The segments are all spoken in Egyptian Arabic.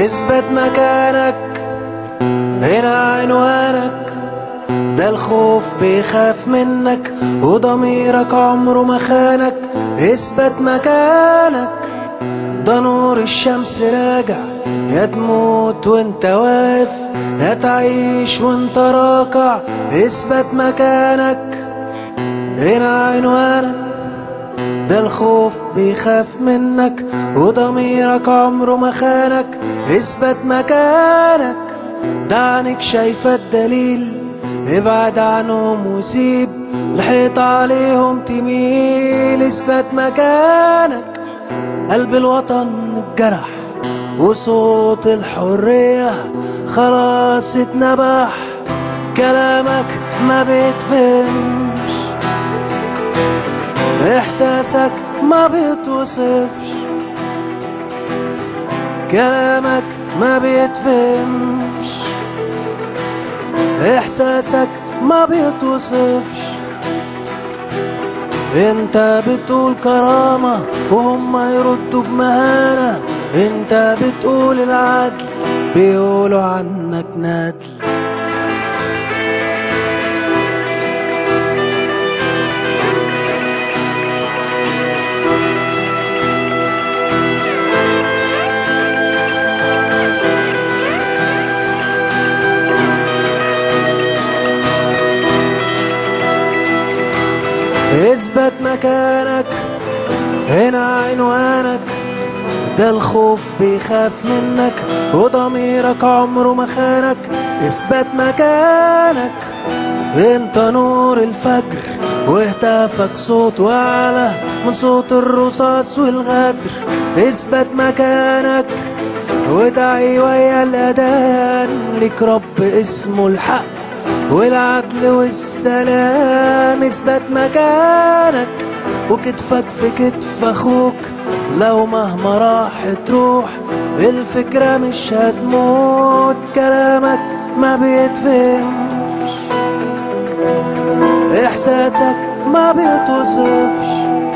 اثبت مكانك هنا عنوانك ده الخوف بيخاف منك وضميرك عمره ما خانك اثبت مكانك ده نور الشمس راجع يا تموت وانت واقف يا تعيش وانت راكع اثبت مكانك هنا عنوانك ده الخوف بيخاف منك وضميرك عمره ما خانك اثبت مكانك ده عنك شايفة الدليل ابعد عنهم وسيب الحيط عليهم تميل اثبت مكانك قلب الوطن اتجرح وصوت الحرية خلاص اتنبح كلامك ما بيتفهمش احساسك ما بيتوصفش كلامك ما بيتفهمش احساسك ما بيتوصفش انت بتقول كرامة وهم يردوا بمهانة انت بتقول العدل بيقولوا عنك ندل اثبت مكانك هنا عنوانك ده الخوف بيخاف منك وضميرك عمره ما خانك اثبت مكانك انت نور الفجر واهتافك صوت اعلى من صوت الرصاص والغدر اثبت مكانك وادعي ويا الاذان لك رب اسمه الحق والعدل والسلام اثبت مكانك وكتفك في كتف اخوك لو مهما راحت روح الفكرة مش هتموت كلامك ما بيتفهمش احساسك ما بيتوصفش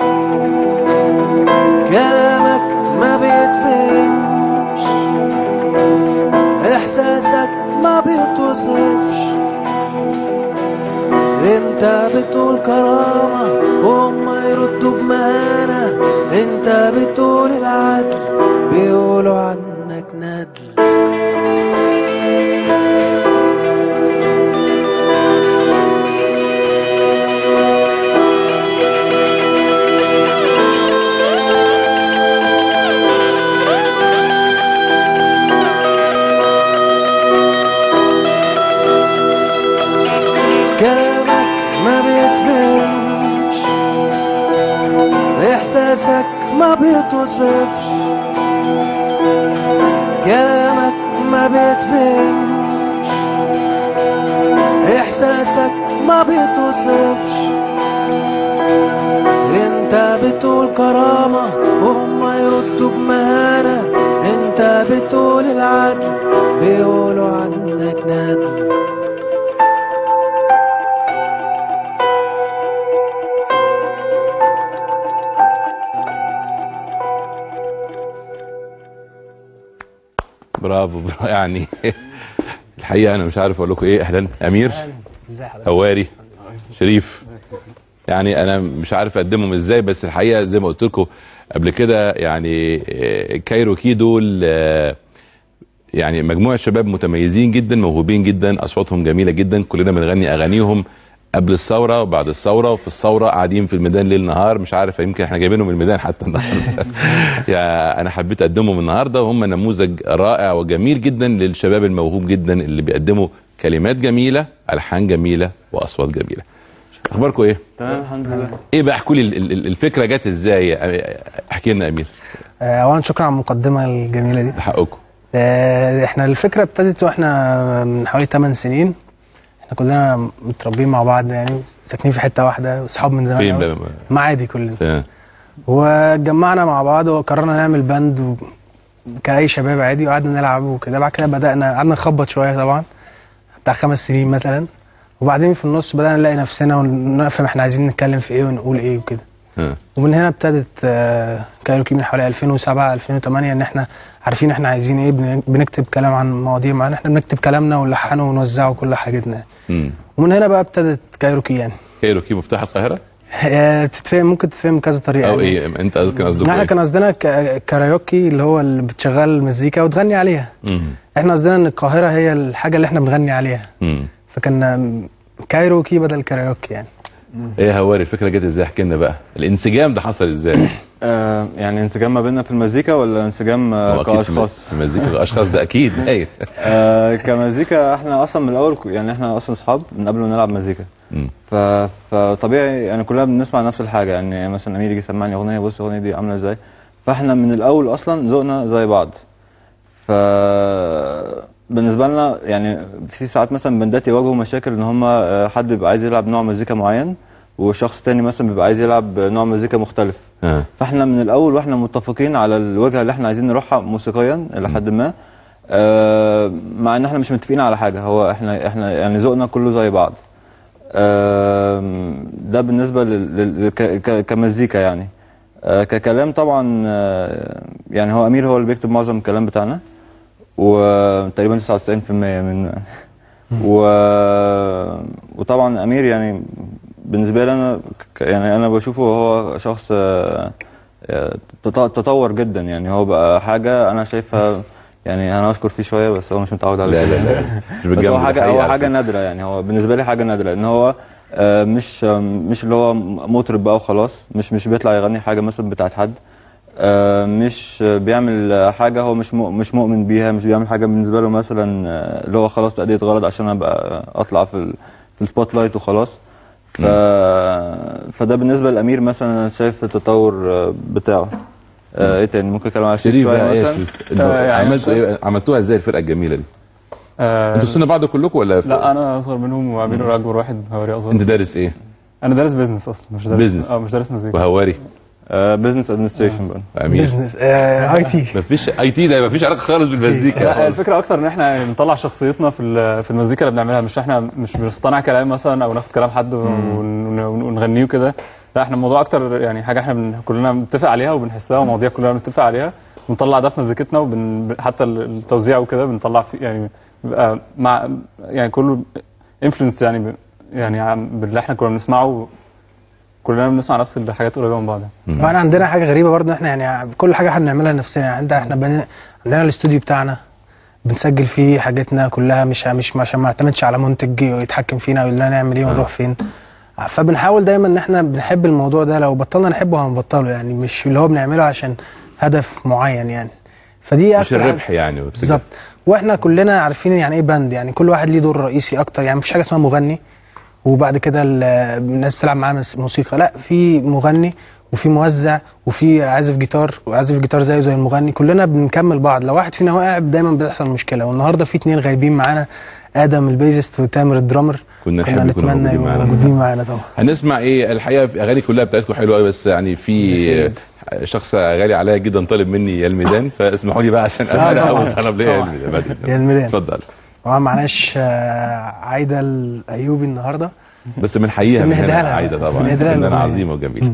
كلامك ما بيتفهمش احساسك ما بيتوصفش انت بتقول كرامة وهم يردوا بمهانة انت بتقول العدل بيقولوا عنك ندل كلامك ما بيتفهمش احساسك ما بيتوصفش كلامك ما بيتفهمش احساسك ما بيتوصفش انت بتقول كرامة وهم يردوا بمهانة انت بتقول العدل بيقولوا عنك ندل برافو برافو يعني الحقيقه انا مش عارف اقول لكم ايه اهلا امير ازي حضرتك هواري شريف يعني انا مش عارف اقدمهم ازاي بس الحقيقه زي ما قلت لكم قبل كده يعني آه، كايروكي دول آه، يعني مجموعه شباب متميزين جدا موهوبين جدا اصواتهم جميله جدا كلنا بنغني اغانيهم قبل الثوره وبعد الثوره وفي الثوره قاعدين في الميدان ليل نهار مش عارف يمكن احنا جايبينهم من الميدان حتى النهارده يا انا حبيت اقدمهم النهارده وهم نموذج رائع وجميل جدا للشباب الموهوب جدا اللي بيقدموا كلمات جميله الحان جميله واصوات جميله اخباركم ايه تمام الحمد لله ايه بقى احكوا لي ال- ال- الفكره جت ازاي احكي لنا امير آه، اولا شكرا على المقدمه الجميله دي ده حقكم آه، احنا الفكره ابتدت واحنا من حوالي 8 سنين احنا كلنا متربيين مع بعض يعني ساكنين في حته واحده واصحاب من زمان فين أوي. بقى معادي كلنا آه. واتجمعنا مع بعض وقررنا نعمل باند و... كأي شباب عادي وقعدنا نلعب وكده بعد كده بدأنا قعدنا نخبط شوية طبعا بتاع خمس سنين مثلا وبعدين في النص بدأنا نلاقي نفسنا ونفهم احنا عايزين نتكلم في ايه ونقول ايه وكده ها. ومن هنا ابتدت آه، كايروكي من حوالي 2007 2008 ان احنا عارفين احنا عايزين ايه بن- بنكتب كلام عن مواضيع معينه احنا بنكتب كلامنا ونلحنه ونوزعه كل حاجتنا مم. ومن هنا بقى ابتدت كايروكي يعني كايروكي مفتاح القاهره آه، تتفهم ممكن تتفهم بكذا طريقه او يعني. ايه انت قصدك كان قصدك احنا ايه كان قصدنا ك- كارايوكي اللي هو اللي بتشغل المزيكا وتغني عليها مم. احنا قصدنا ان القاهره هي الحاجه اللي احنا بنغني عليها مم. فكان آم، كايروكي بدل كارايوكي يعني ايه يا هواري الفكره جت ازاي احكي لنا بقى الانسجام ده حصل ازاي آه يعني انسجام ما بيننا في المزيكا ولا انسجام آه هو أكيد في كاشخاص؟ في المزيكا الاشخاص ده اكيد ايوه آه كمزيكا احنا اصلا من الاول ك- يعني احنا اصلا اصحاب من قبل ما نلعب مزيكا مم. ف... فطبيعي يعني كلنا بنسمع نفس الحاجه يعني مثلا امير يجي يسمعني اغنيه بص الاغنيه دي عامله ازاي فاحنا من الاول اصلا ذوقنا زي بعض ف بالنسبه لنا يعني في ساعات مثلا بندات يواجهوا مشاكل ان هم حد بيبقى عايز يلعب نوع مزيكا معين وشخص تاني مثلا بيبقى عايز يلعب نوع مزيكا مختلف ها. فاحنا من الاول واحنا متفقين على الوجهه اللي احنا عايزين نروحها موسيقيا الى حد ما آه مع ان احنا مش متفقين على حاجه هو احنا احنا يعني ذوقنا كله زي بعض آه ده بالنسبه لل- لل- ك- ك- كمزيكا يعني آه ككلام طبعا آه يعني هو امير هو اللي بيكتب معظم الكلام بتاعنا وتقريبا 99% منه يعني و... وطبعا امير يعني بالنسبه لي انا ك- يعني انا بشوفه هو شخص آه، آه، تط- تطور جدا يعني هو بقى حاجه انا شايفها يعني انا اشكر فيه شويه بس هو مش متعود على لا كده. لا لا مش بس هو بتجامل حاجه الحقيقة هو على حاجه فكرة. نادره يعني هو بالنسبه لي حاجه نادره ان هو آه، مش آه، مش اللي هو مطرب بقى وخلاص مش مش بيطلع يغني حاجه مثلا بتاعت حد آه، مش آه، بيعمل آه، حاجه هو مش مؤ- مش مؤمن بيها مش بيعمل حاجه بالنسبه له مثلا آه، اللي هو خلاص تأدية غرض عشان ابقى اطلع في ال- في السبوت لايت وخلاص ف... فده بالنسبه للامير مثلا انا شايف التطور آه، بتاعه آه، ايه تاني ممكن اتكلم على شريف شريف شويه بقى ايه يا مثلا شريف انتوا آه، يعني عملتوا ايه عملتوها ازاي الفرقه الجميله دي آه انتوا سن بعض كلكم ولا لا انا اصغر منهم وامير اكبر واحد هواري اصغر انت دارس ايه انا دارس بيزنس اصلا مش دارس بيزنس. اه مش دارس مزيكا وهواري بزنس ادمنستريشن بقى امير بزنس اي تي مفيش اي تي ده مفيش علاقه خالص بالمزيكا لا خالص. الفكره اكتر ان احنا يعني بنطلع شخصيتنا في ال- في المزيكا اللي بنعملها مش احنا مش بنصطنع كلام مثلا او ناخد كلام حد ون- ون- ونغنيه كده لا احنا الموضوع اكتر يعني حاجه احنا بن كلنا بنتفق عليها وبنحسها ومواضيع كلنا بنتفق عليها ونطلع ده في مزيكتنا وبن حتى التوزيع وكده بنطلع في يعني بيبقى مع يعني كله انفلونس يعني ب- يعني عم- باللي احنا كنا بنسمعه كلنا بنسمع نفس الحاجات قريبه من بعض يعني. وانا عندنا حاجه غريبه برضه احنا يعني كل حاجه احنا بنعملها لنفسنا يعني عندنا احنا بن... عندنا الاستوديو بتاعنا بنسجل فيه حاجاتنا كلها مش مش عشان ما نعتمدش على منتج يتحكم فينا ويقول لنا نعمل ايه ونروح فين فبنحاول دايما ان احنا بنحب الموضوع ده لو بطلنا نحبه هنبطله يعني مش اللي هو بنعمله عشان هدف معين يعني فدي مش أكتر حاجة- الربح يعني والتجارة. بالظبط واحنا كلنا عارفين يعني ايه باند يعني كل واحد ليه دور رئيسي اكتر يعني مفيش حاجه اسمها مغني وبعد كده ال- الناس بتلعب معاه مس- موسيقى لا في مغني وفي موزع وفي عازف جيتار وعازف جيتار زيه زي المغني كلنا بنكمل بعض لو واحد فينا واقع دايما بتحصل مشكله والنهارده في اتنين غايبين معانا ادم البيزست وتامر الدرامر كنا نحب يكونوا نتمنى موجودين يبقوا معانا. موجودين معانا طبعا هنسمع ايه الحقيقه في اغاني كلها بتاعتكم حلوه قوي بس يعني في شخص غالي عليا جدا طالب مني يا الميدان فاسمحوا لي بقى عشان انا طبعاً. اول طلب ليا يا طبعاً. الميدان بعد إذنك. يا الميدان. اتفضل طبعا معناش آه، عايده الايوبي النهارده بس بنحييها بس من هنا نهديها لها. عايده طبعا نهديها لها فنانه الأغنية. عظيمه وجميله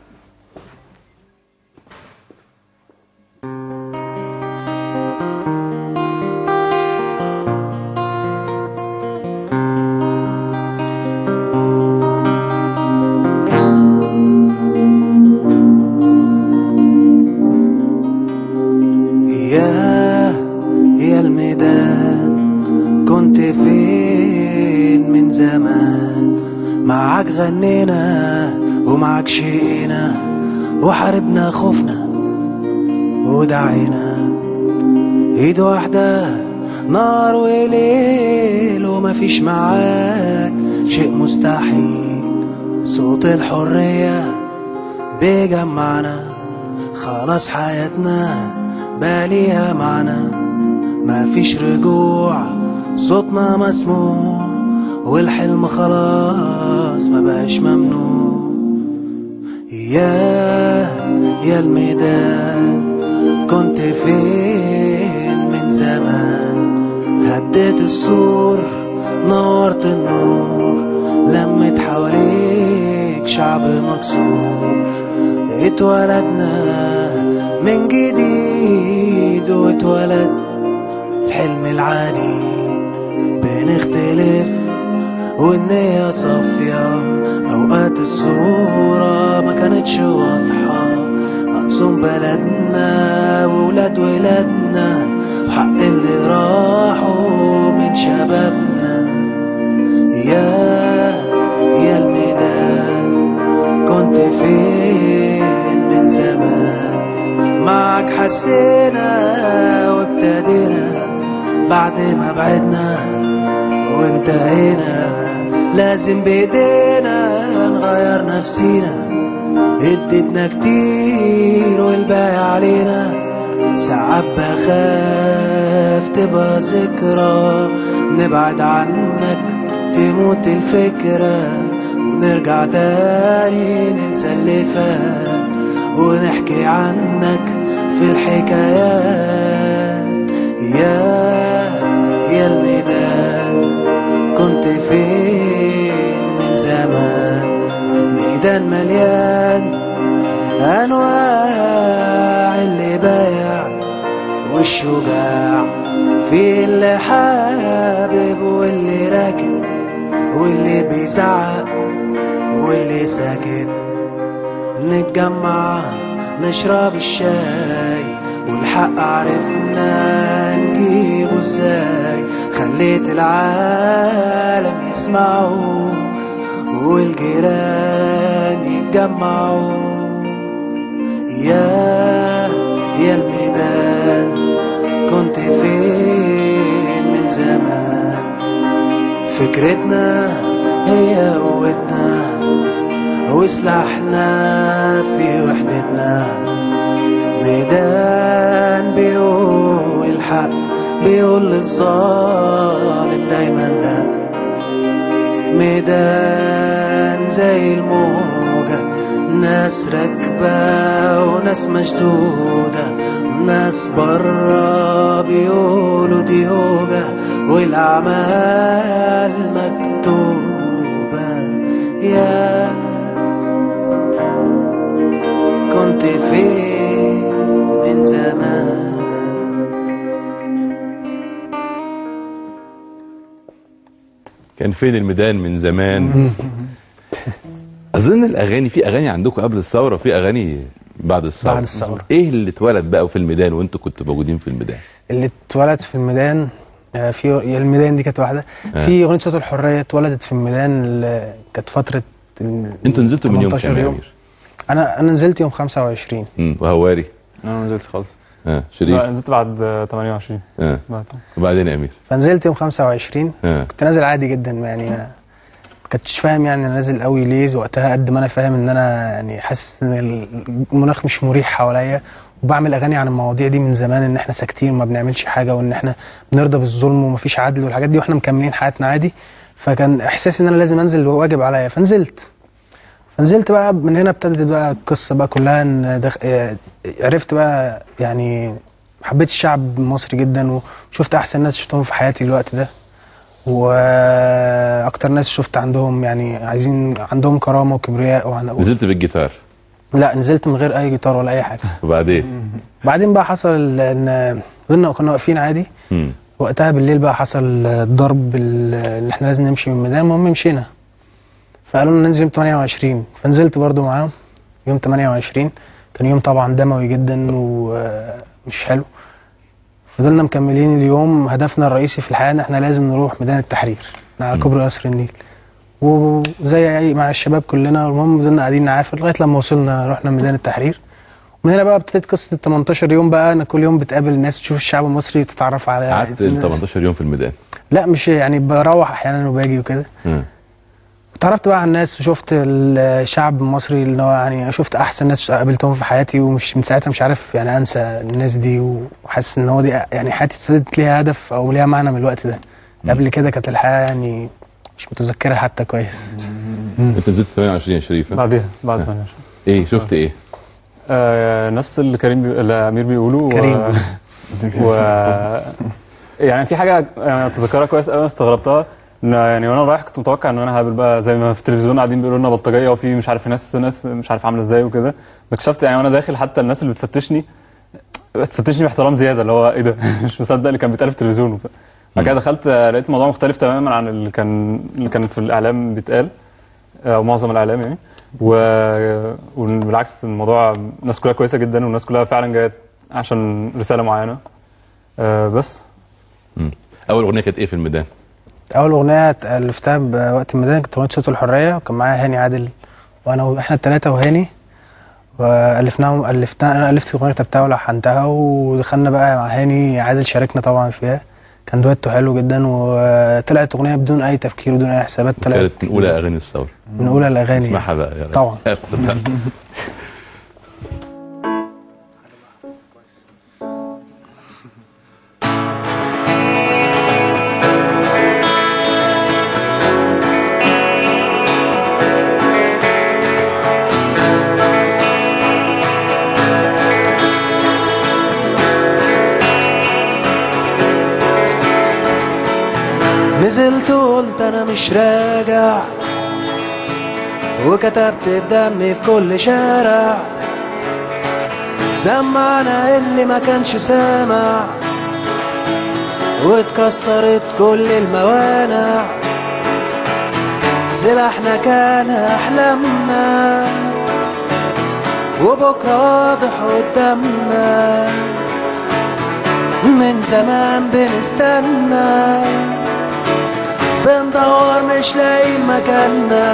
يا يا الميدان كنت فين من زمان معاك غنينا ومعاك شقينا وحاربنا خوفنا ودعينا ايد واحدة نار وليل ومفيش معاك شيء مستحيل صوت الحرية بيجمعنا خلاص حياتنا باليها معنا مفيش رجوع صوتنا مسموع والحلم خلاص ما بقاش ممنوع يا يا الميدان كنت فين من زمان هديت السور نورت النور لمت حواليك شعب مكسور اتولدنا من جديد واتولد الحلم العاني بنختلف والنية صافية أوقات الصورة ما كانتش واضحة هنصوم بلدنا وولاد ولادنا وحق اللي راحوا من شبابنا يا يا الميدان كنت فين من زمان معك حسينا وابتدينا بعد ما بعدنا وانتهينا لازم بايدينا نغير نفسينا اديتنا كتير والباقي علينا ساعات بخاف تبقى ذكرى نبعد عنك تموت الفكرة ونرجع تاني ننسى اللي فات ونحكي عنك في الحكايات يا يا الميدان كنت فين من زمان ميدان مليان انواع اللي بايع والشجاع في اللي حابب واللي راكب واللي بيزعق واللي ساكت نتجمع نشرب الشاي والحق عرفنا نجيبه ازاي خليت العالم يسمعوا والجيران يتجمعوا يا يا الميدان كنت فين من زمان فكرتنا هي قوتنا وسلاحنا في وحدتنا ميدان بيقول الحق بيقول للظالم دايما لا ميدان زي الموجة ناس راكبة وناس مشدودة وناس برا بيقولوا دي هوجة والأعمال مكتوبة يا كنت فين من زمان كان فين الميدان من زمان اظن الاغاني في اغاني عندكم قبل الثوره وفي اغاني بعد الثوره بعد الثورة. ايه اللي اتولد بقى في الميدان وانتوا كنتوا موجودين في الميدان اللي اتولد في الميدان آه، في يا الميدان دي كانت واحده آه. في اغنيه صوت الحريه اتولدت في الميدان اللي كانت فتره ال- انتوا نزلتوا من يوم 18 كام يا يوم امير انا انا نزلت يوم 25 مم، وهواري انا ما نزلتش خالص اه شريف لا نزلت بعد آه، 28 اه بعد وبعدين يا امير فنزلت يوم 25 اه كنت نازل عادي جدا يعني ما ما كنتش فاهم يعني انا نازل قوي ليه وقتها قد ما انا فاهم ان انا يعني حاسس ان المناخ مش مريح حواليا وبعمل اغاني عن المواضيع دي من زمان ان احنا ساكتين وما بنعملش حاجه وان احنا بنرضى بالظلم ومفيش عدل والحاجات دي واحنا مكملين حياتنا عادي فكان احساسي ان انا لازم انزل واجب عليا فنزلت فنزلت بقى من هنا ابتدت بقى القصه بقى كلها ان دخ... آه، عرفت بقى يعني حبيت الشعب المصري جدا وشفت احسن ناس شفتهم في حياتي الوقت ده واكتر ناس شفت عندهم يعني عايزين عندهم كرامه وكبرياء وعن... نزلت بالجيتار لا نزلت من غير اي جيتار ولا اي حاجه وبعدين بعدين بقى حصل ان قلنا كنا واقفين عادي مم. وقتها بالليل بقى حصل الضرب ال- اللي احنا لازم نمشي من الميدان المهم مشينا فقالوا لنا ننزل يوم 28 فنزلت برضو معاهم يوم 28 كان يوم طبعا دموي جدا ومش حلو فضلنا مكملين اليوم هدفنا الرئيسي في الحياه ان احنا لازم نروح ميدان التحرير على كوبري قصر النيل وزي اي مع الشباب كلنا المهم فضلنا قاعدين نعافر لغايه لما وصلنا رحنا ميدان التحرير ومن هنا بقى ابتدت قصه ال 18 يوم بقى انا كل يوم بتقابل ناس تشوف الشعب المصري تتعرف على قعدت ال 18 يوم في الميدان لا مش يعني بروح احيانا وباجي وكده آه. اتعرفت بقى على الناس وشفت الشعب المصري اللي هو يعني شفت احسن ناس قابلتهم في حياتي ومش من ساعتها مش عارف يعني انسى الناس دي وحاسس ان هو دي يعني حياتي ابتدت ليها هدف او ليها معنى من الوقت ده قبل كده كانت الحياه يعني مش متذكرها حتى كويس انت نزلت 28 يا شريف ها؟ بعدها بعد 28 ايه شفت ايه آه نفس اللي كريم بي... اللي امير بيقوله و... كريم. و... يعني في حاجه يعني اتذكرها كويس قوي استغربتها لا يعني وانا رايح كنت متوقع ان انا هقابل بقى زي ما في التلفزيون قاعدين بيقولوا لنا بلطجيه وفي مش عارف ناس ناس مش عارف عامله ازاي وكده اكتشفت يعني وانا داخل حتى الناس اللي بتفتشني بتفتشني باحترام زياده اللي هو ايه ده مش مصدق اللي كان بيتقال في التلفزيون وبتاع. بعد كده دخلت آه، لقيت الموضوع مختلف تماما عن اللي كان اللي كان في الاعلام بيتقال او معظم الاعلام يعني و... وبالعكس الموضوع الناس كلها كويسه جدا والناس كلها فعلا جايه عشان رساله معينه آه، بس مم. اول اغنيه كانت ايه في الميدان اول اغنيه الفتها بوقت الميدان كانت اغنيه صوت الحريه وكان معايا هاني عادل وانا واحنا الثلاثه وهاني والفناهم الفتنا انا الفت الاغنيه كتبتها ولحنتها ودخلنا بقى مع هاني عادل شاركنا طبعا فيها كان دويتو حلو جدا وطلعت اغنيه بدون اي تفكير بدون اي حسابات طلعت كانت من اولى اغاني الثوره من اولى الاغاني اسمعها بقى يا رب. طبعا. نزلت وقلت انا مش راجع وكتبت بدمي في كل شارع سمعنا اللي ما كانش سامع واتكسرت كل الموانع سلاحنا كان احلامنا وبكره واضح قدامنا من زمان بنستنى بندور مش لاقيين مكاننا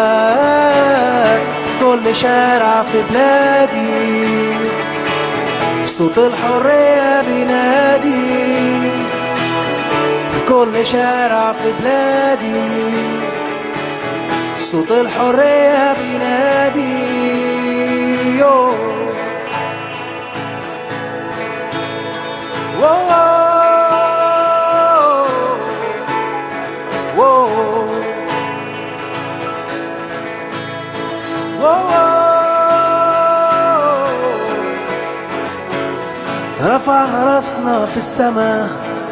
في كل شارع في بلادي صوت الحرية بينادي في كل شارع في بلادي صوت الحرية بينادي يو واو واو رفعنا راسنا في السماء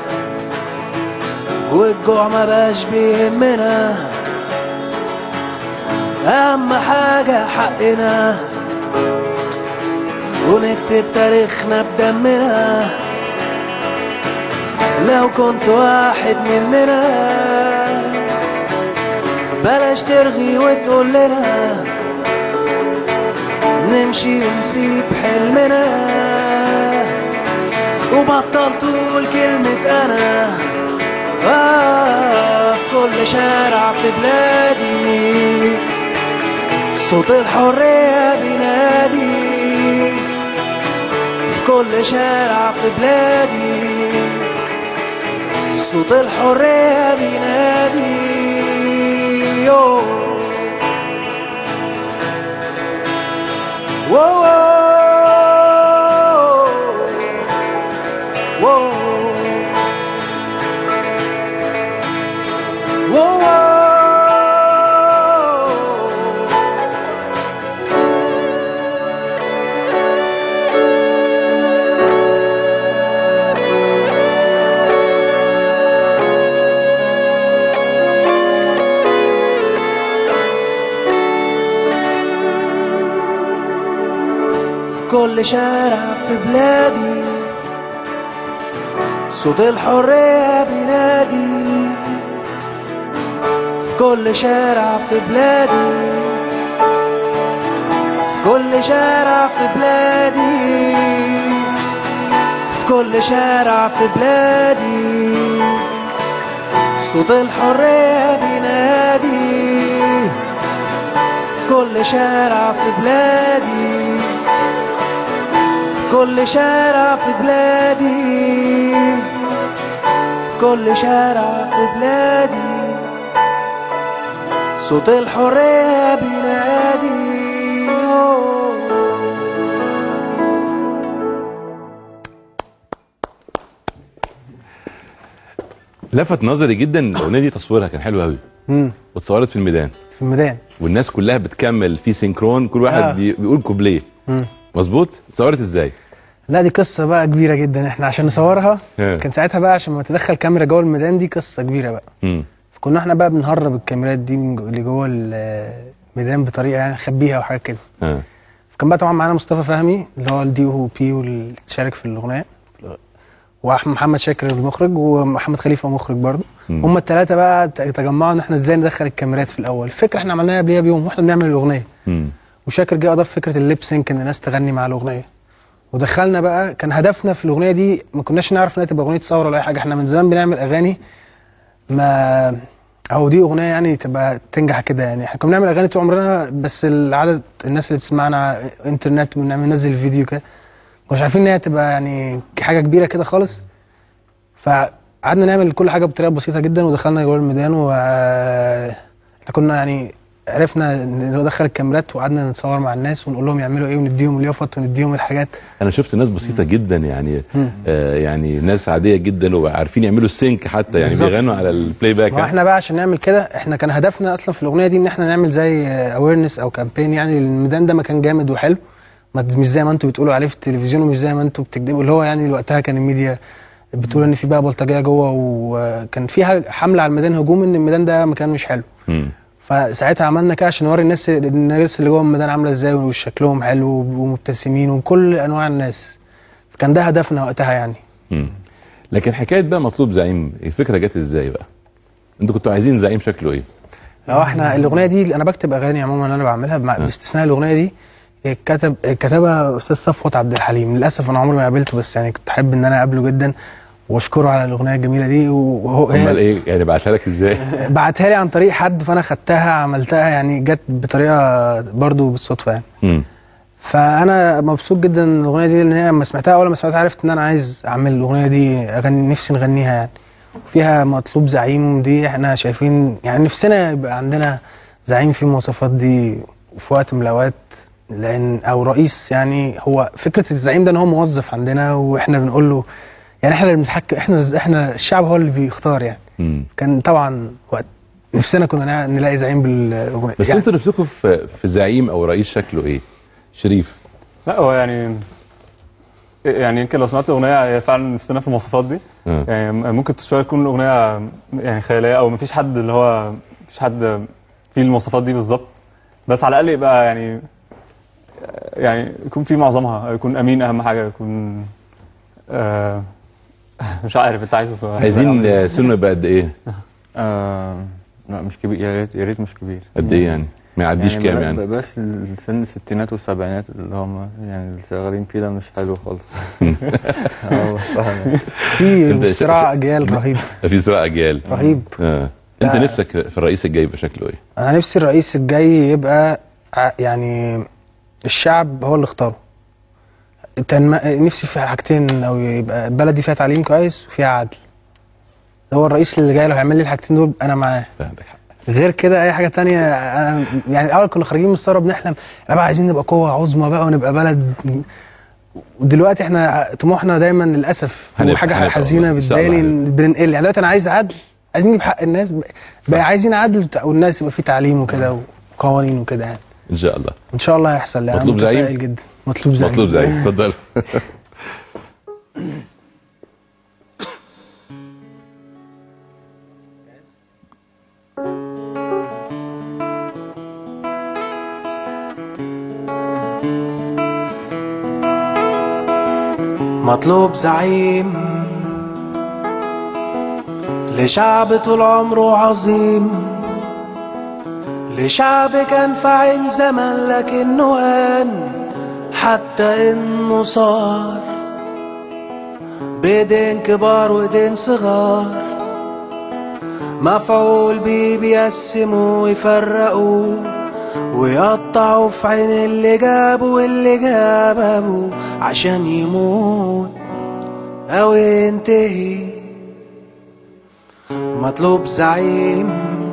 والجوع ما بقاش بيهمنا أهم حاجة حقنا ونكتب تاريخنا بدمنا لو كنت واحد مننا بلاش ترغي وتقول لنا نمشي ونسيب حلمنا وبطل تقول كلمة أنا آه في كل شارع في بلادي صوت الحرية بينادي في كل شارع في بلادي صوت الحرية بينادي يو واو واو واو في كل شارع في بلادي صوت الحرية بينادي في كل شارع في بلادي في كل شارع في بلادي في كل شارع في بلادي صوت الحرية بينادي في كل شارع في بلادي في كل شارع في بلادي في كل شارع في بلادي صوت الحرية بينادي لفت نظري جدا الاغنيه دي تصويرها كان حلو قوي مم. واتصورت في الميدان في الميدان والناس كلها بتكمل في سينكرون كل واحد آه. بي- بيقول كوبليه مم. مظبوط اتصورت ازاي لا دي قصه بقى كبيره جدا احنا عشان نصورها ها. كان ساعتها بقى عشان ما تدخل كاميرا جوه الميدان دي قصه كبيره بقى مم. فكنا احنا بقى بنهرب الكاميرات دي من جو- اللي جوه الميدان بطريقه يعني نخبيها وحاجات كده اه كان بقى طبعا معانا مصطفى فهمي اللي هو الدي او بي واللي شارك في الاغنيه ومحمد شاكر المخرج ومحمد خليفه مخرج برضه مم. هم الثلاثه بقى ت- تجمعوا ان احنا ازاي ندخل الكاميرات في الاول الفكره احنا عملناها قبلها بيوم واحنا بنعمل الاغنيه مم. وشاكر جه اضاف فكره الليب سينك ان الناس تغني مع الاغنيه ودخلنا بقى كان هدفنا في الاغنيه دي ما كناش نعرف انها تبقى اغنيه ثوره ولا اي حاجه احنا من زمان بنعمل اغاني ما او دي اغنيه يعني تبقى تنجح كده يعني احنا كنا بنعمل اغاني طول عمرنا بس العدد الناس اللي بتسمعنا انترنت ونعمل ننزل فيديو كده مش عارفين ان هي تبقى يعني حاجه كبيره كده خالص فقعدنا نعمل كل حاجه بطريقه بسيطه جدا ودخلنا جوه الميدان و احنا كنا يعني عرفنا ندخل الكاميرات وقعدنا نتصور مع الناس ونقول لهم يعملوا ايه ونديهم اليافط ونديهم الحاجات انا شفت ناس بسيطه جدا يعني آه يعني ناس عاديه جدا وعارفين يعملوا السينك حتى يعني بالظبط. بيغنوا على البلاي باك ما احنا بقى عشان نعمل كده احنا كان هدفنا اصلا في الاغنيه دي ان احنا نعمل زي اويرنس او كامبين يعني الميدان ده مكان جامد وحلو ما- مش زي ما انتوا بتقولوا عليه في التلفزيون ومش زي ما انتوا بتكذبوا اللي هو يعني وقتها كان الميديا بتقول ان في بقى بلطجيه جوه وكان فيها حمله على الميدان هجوم ان الميدان ده مكان مش حلو مم. فساعتها عملنا كده عشان نوري الناس الناس اللي جوه الميدان عامله ازاي وشكلهم حلو ومبتسمين وكل انواع الناس فكان ده هدفنا وقتها يعني مم. لكن حكايه بقى مطلوب زعيم الفكره جت ازاي بقى انتوا كنتوا عايزين زعيم شكله ايه لو احنا الاغنيه دي انا بكتب اغاني عموما انا بعملها بمع- باستثناء الاغنيه دي كتب كتبها استاذ صفوت عبد الحليم للاسف انا عمري ما قابلته بس يعني كنت احب ان انا اقابله جدا واشكره على الاغنيه الجميله دي وهو امال هي ايه يعني بعتها لك ازاي بعتها لي عن طريق حد فانا خدتها عملتها يعني جت بطريقه برضو بالصدفه يعني مم. فانا مبسوط جدا من الاغنيه دي لان هي لما سمعتها اول ما سمعتها عرفت ان انا عايز اعمل الاغنيه دي اغني نفسي نغنيها يعني وفيها مطلوب زعيم دي احنا شايفين يعني نفسنا يبقى عندنا زعيم فيه المواصفات دي في وقت من الاوقات لان او رئيس يعني هو فكره الزعيم ده ان هو موظف عندنا واحنا بنقول له يعني احنا اللي بنتحكم احنا احنا الشعب هو اللي بيختار يعني مم. كان طبعا وقت نفسنا كنا نلاقي زعيم بالاغنيه بس يعني انتوا نفسكم في في زعيم او رئيس شكله ايه شريف لا هو يعني يعني يمكن لو سمعت الاغنيه هي فعلا نفسنا في المواصفات دي آه. يعني ممكن شويه تكون الاغنيه يعني خياليه او مفيش حد اللي هو مفيش حد فيه المواصفات دي بالظبط بس على الاقل يبقى يعني يعني يكون في معظمها يكون امين اهم حاجه يكون آه مش عارف انت عايز عايزين آه، سنه يبقى قد ايه آه لا مش كبير يا ريت يا ريت مش كبير قد ايه يعني ما يعديش كام ب- يعني بس سن الستينات والسبعينات اللي هم يعني اللي شغالين فيه ده مش حلو خالص اه فاهم في انت- صراع اجيال رهيب في صراع اجيال رهيب آه. انت لا. نفسك في الرئيس الجاي يبقى شكله ايه انا نفسي الرئيس الجاي يبقى ع- يعني الشعب هو اللي اختاره تنم... نفسي في حاجتين او يبقى بلدي فيها تعليم كويس وفيها عدل هو الرئيس اللي جاي لو هيعمل لي الحاجتين دول انا معاه عندك حق غير كده اي حاجه تانية انا يعني الاول كنا خارجين من الثوره بنحلم احنا بقى عايزين نبقى قوه عظمى بقى ونبقى بلد ودلوقتي احنا طموحنا دايما للاسف هنبقى- وحاجه هنبقى حزينه والله، إن شاء الله بتضايقني هنبقى. إن بننقل يعني دلوقتي انا عايز عدل عايزين نجيب حق الناس بقى عايزين عدل وت- والناس يبقى في تعليم وكده وقوانين وكده يعني ان شاء الله ان شاء الله هيحصل يعني مطلوب أنا زعيم؟ متفائل جدا مطلوب زعيم مطلوب زي اتفضل مطلوب زعيم لشعب طول عمره عظيم لشعب كان فاعل زمان لكنه آن حتى انه صار بايدين كبار وايدين صغار مفعول بيه بيقسموا ويفرقوا ويقطعوا في عين اللي جابوا واللي جاب ابوه عشان يموت او ينتهي مطلوب زعيم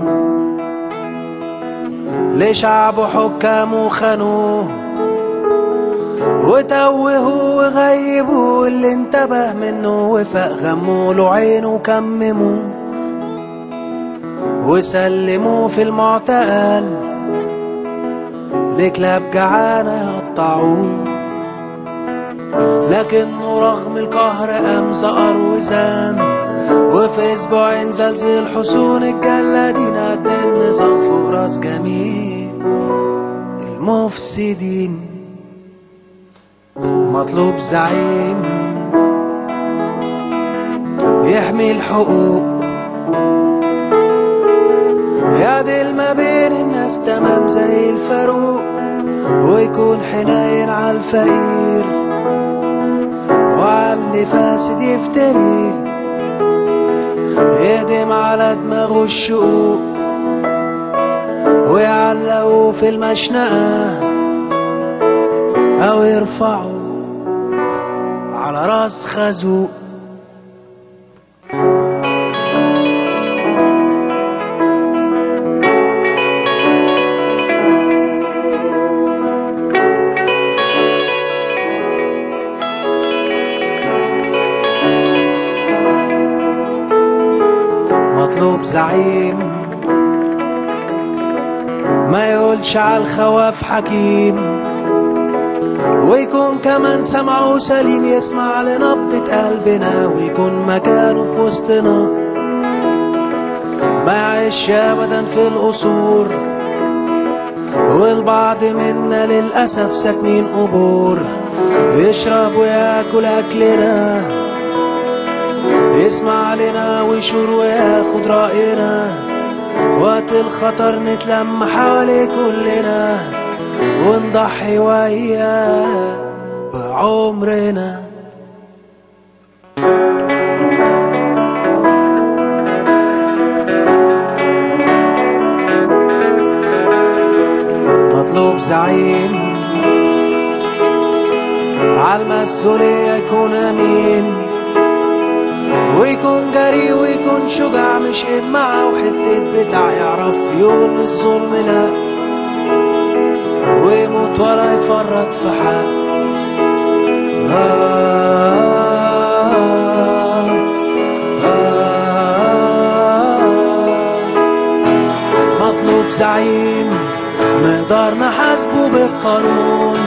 لشعبه حكامه خانوه وتوهوا وغيبوا اللي انتبه منه وفاق غموا له عينه وكمموا وسلموا في المعتقل لكلاب جعانة يقطعوه لكنه رغم القهر قام زقر وزام وفي اسبوعين زلزل حصون الجلادين قد النظام فوق راس جميع المفسدين مطلوب زعيم يحمي الحقوق يعدل ما بين الناس تمام زي الفاروق ويكون حنين على الفقير وعلى اللي فاسد يفتري يهدم على دماغه الشقوق ويعلقوا في المشنقة أو يرفعوا على راس خازوق مطلوب زعيم ما يقولش على الخواف حكيم ويكون كمان سمعه سليم يسمع لنبضة قلبنا ويكون مكانه في وسطنا ما يعيش ابدا في القصور والبعض منا للأسف ساكنين قبور يشرب وياكل أكلنا يسمع لنا ويشور وياخد رأينا وقت الخطر نتلم حوالي كلنا ونضحي وياه بعمرنا مطلوب زعيم عالمسؤولية يكون أمين ويكون جري ويكون شجاع مش إمعة وحتة بتاع يعرف يقول الظلم لا ويموت ولا يفرط في حق آه آه مطلوب زعيم نقدر نحاسبه بالقانون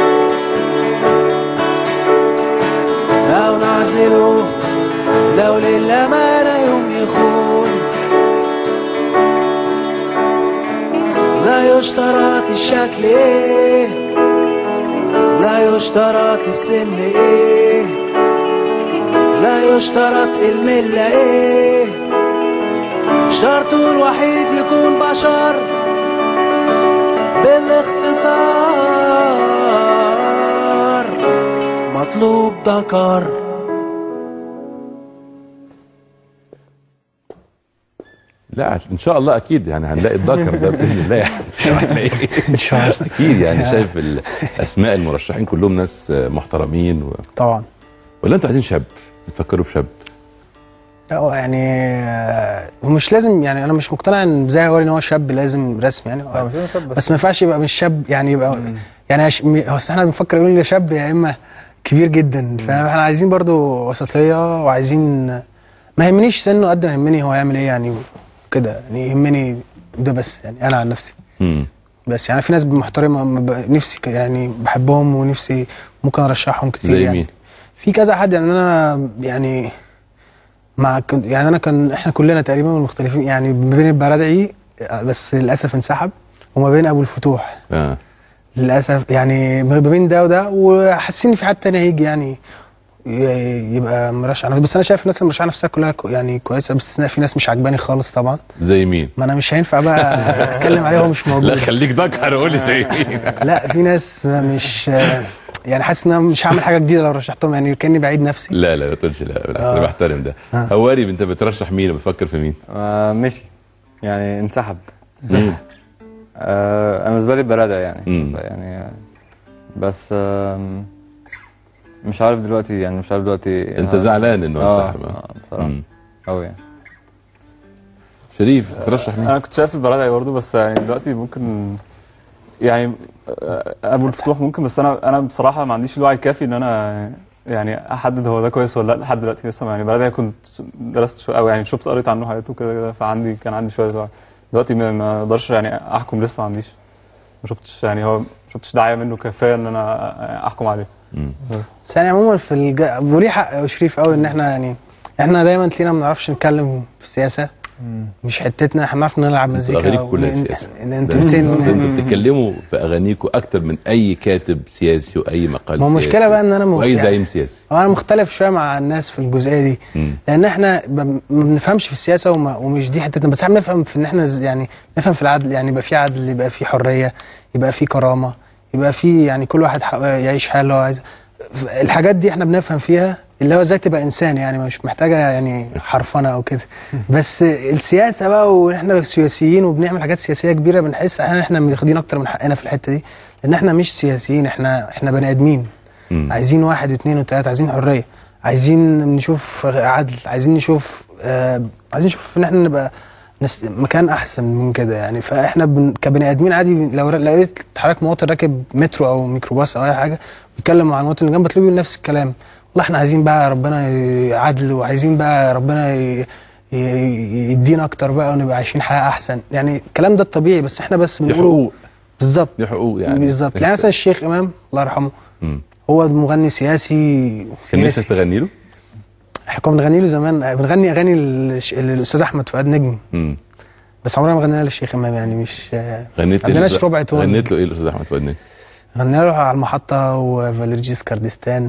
أو نعزله لو للأمانة يوم يخون لا يشترط الشكل ايه لا يشترط السن ايه لا يشترط الملة ايه شرطه الوحيد يكون بشر بالاختصار مطلوب ذكر لا ان شاء الله اكيد يعني هنلاقي الذكر ده باذن الله يعني ولا إيه؟ ان شاء الله اكيد يعني شايف الاسماء المرشحين كلهم ناس محترمين و... طبعا ولا انتوا عايزين شاب بتفكروا في شاب لا هو يعني آه، هو مش لازم يعني انا مش مقتنع ان زي هو ان هو شاب لازم رسم يعني آه، مش لازم شاب بس. بس ما ينفعش يبقى مش شاب يعني يبقى يعني هش- م- هو أصل احنا بنفكر يقول يا شاب يا اما كبير جدا فاحنا عايزين برضو وسطيه وعايزين ما يهمنيش سنه قد ما يهمني هو يعمل ايه يعني كده يعني يهمني ده بس يعني انا عن نفسي امم بس يعني في ناس محترمه ما ب- نفسي ك- يعني بحبهم ونفسي ممكن ارشحهم كتير زي يعني مين؟ في كذا حد يعني انا يعني مع كن- يعني انا كان احنا كلنا تقريبا مختلفين يعني ما بين البرادعي بس للاسف انسحب وما بين ابو الفتوح اه للاسف يعني ما بين ده وده وحاسين ان في حد تاني هيجي يعني ي- يبقى مرشح بس انا شايف الناس اللي مرشحه نفسها كلها كو- يعني كويسه باستثناء في ناس مش عجباني خالص طبعا زي مين؟ ما انا مش هينفع بقى اتكلم عليهم مش موجود لا خليك ذكر قول لي زي مين لا في ناس مش يعني حاسس ان انا مش هعمل حاجه جديده لو رشحتهم يعني كاني بعيد نفسي لا لا ما تقولش لا بالعكس انا بحترم ده هواري انت بترشح مين وبتفكر في مين؟ آه مشي يعني انسحب مين؟ آه انا بالنسبه لي برادة يعني مم. يعني بس آم، مش عارف دلوقتي يعني مش عارف دلوقتي انت زعلان انه اه انسحب آه، آه. بصراحه مم. قوي يعني شريف ترشح مين؟ انا كنت شايف البرادعي برضه بس يعني دلوقتي ممكن يعني آه، ابو الفتوح ممكن بس انا انا بصراحه ما عنديش الوعي الكافي ان انا يعني احدد هو ده كويس ولا لا لحد دلوقتي لسه يعني البرادعي كنت درست شويه او يعني شفت قريت عنه حاجات وكده كده فعندي كان عندي شويه وعي دلوقتي ما ما اقدرش يعني احكم لسه ما عنديش ما شفتش يعني هو ما شفتش داعيه منه كفايه ان انا احكم عليه مم. بس يعني عموما في الج... وليه حق يا شريف قوي ان احنا يعني احنا دايما تلاقينا ما بنعرفش نتكلم في السياسه مش حتتنا احنا بنعرف نلعب مزيكا اغانيكم كلها ون- سياسه ن- ده انترتين انتوا انتوا بتتكلموا في اغانيكم اكتر من اي كاتب سياسي واي مقال ما هو سياسي المشكلة بقى إن أنا م- واي يعني- زعيم سياسي هو انا مختلف شويه مع الناس في الجزئيه دي مم. لان احنا ب- ما بنفهمش في السياسه وما ومش دي حتتنا بس احنا بنفهم في ان احنا ز- يعني نفهم في العدل يعني يبقى في عدل يبقى في حريه يبقى في كرامه يبقى في يعني كل واحد حق- يعيش حياه اللي هو عايزها ف- الحاجات دي احنا بنفهم فيها اللي هو ازاي تبقى انسان يعني مش محتاجه يعني حرفنه او كده بس السياسه بقى واحنا سياسيين وبنعمل حاجات سياسيه كبيره بنحس احنا احنا واخدين اكتر من حقنا في الحته دي لان احنا مش سياسيين احنا احنا بني ادمين مم. عايزين واحد واثنين وثلاثة عايزين حرية عايزين نشوف عدل عايزين نشوف آه عايزين نشوف ان احنا نبقى نس... مكان احسن من كده يعني فاحنا بن... كبني ادمين عادي لو ر- لقيت حضرتك مواطن راكب مترو او ميكروباص او اي حاجه بيتكلم مع المواطن اللي جنبه تلاقيه بيقول نفس الكلام والله احنا عايزين بقى ربنا ي- عدل وعايزين بقى ربنا ي... ي- يدينا اكتر بقى ونبقى عايشين حياه احسن يعني الكلام ده الطبيعي بس احنا بس دي بنقوله حقوق بالظبط دي حقوق يعني بالظبط يعني مثلا الشيخ امام الله يرحمه مم. هو مغني سياسي كان نفسك سياسي تغني له؟ احنا كنا بنغني له زمان بنغني اغاني للش- للاستاذ احمد فؤاد نجم مم. بس عمرنا ما غنينا للشيخ امام يعني مش غنيت ما عندناش ربع تون. غنيت له ايه الاستاذ احمد فؤاد نجم؟ غنينا له على المحطه وفاليرجيس كردستان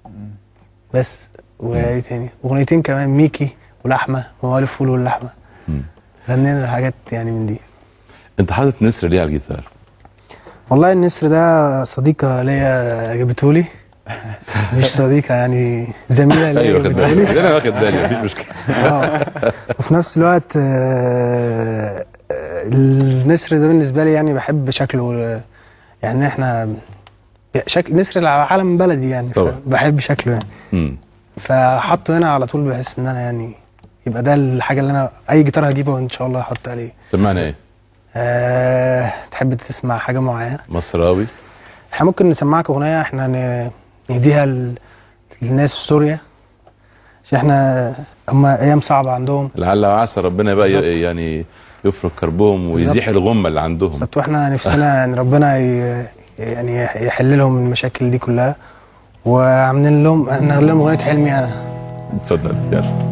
بس وايه تاني اغنيتين كمان ميكي ولحمه موال الفول واللحمه مم. غنينا له حاجات يعني من دي انت حاطط نسر ليه على الجيتار؟ والله النسر ده صديقه ليا جابته لي مش صديقه يعني زميله ليا ايوه واخد جابته لي بالي انا واخد بالي مفيش مشكله اه وفي نفس الوقت آه، آه، النسر ده بالنسبه لي يعني بحب شكله آه، يعني احنا شكل نسر على علم بلدي يعني طبعا. بحب شكله يعني مم. فحطه هنا على طول بحس ان انا يعني يبقى ده الحاجه اللي انا اي جيتار هجيبه ان شاء الله هحط عليه سمعنا ايه؟ أه تحب تسمع حاجه معينه مصراوي احنا ممكن نسمعك اغنيه احنا ن- نهديها ل- للناس في سوريا عشان احنا هم ايام صعبه عندهم لعل وعسى ربنا بقى ي- بالظبط. يعني يفرج كربهم ويزيح الغمه اللي عندهم بالظبط واحنا نفسنا يعني ربنا ي... يعني يحل لهم المشاكل دي كلها وعاملين لهم احنا عاملين لهم اغنيه حلمي انا اتفضل يلا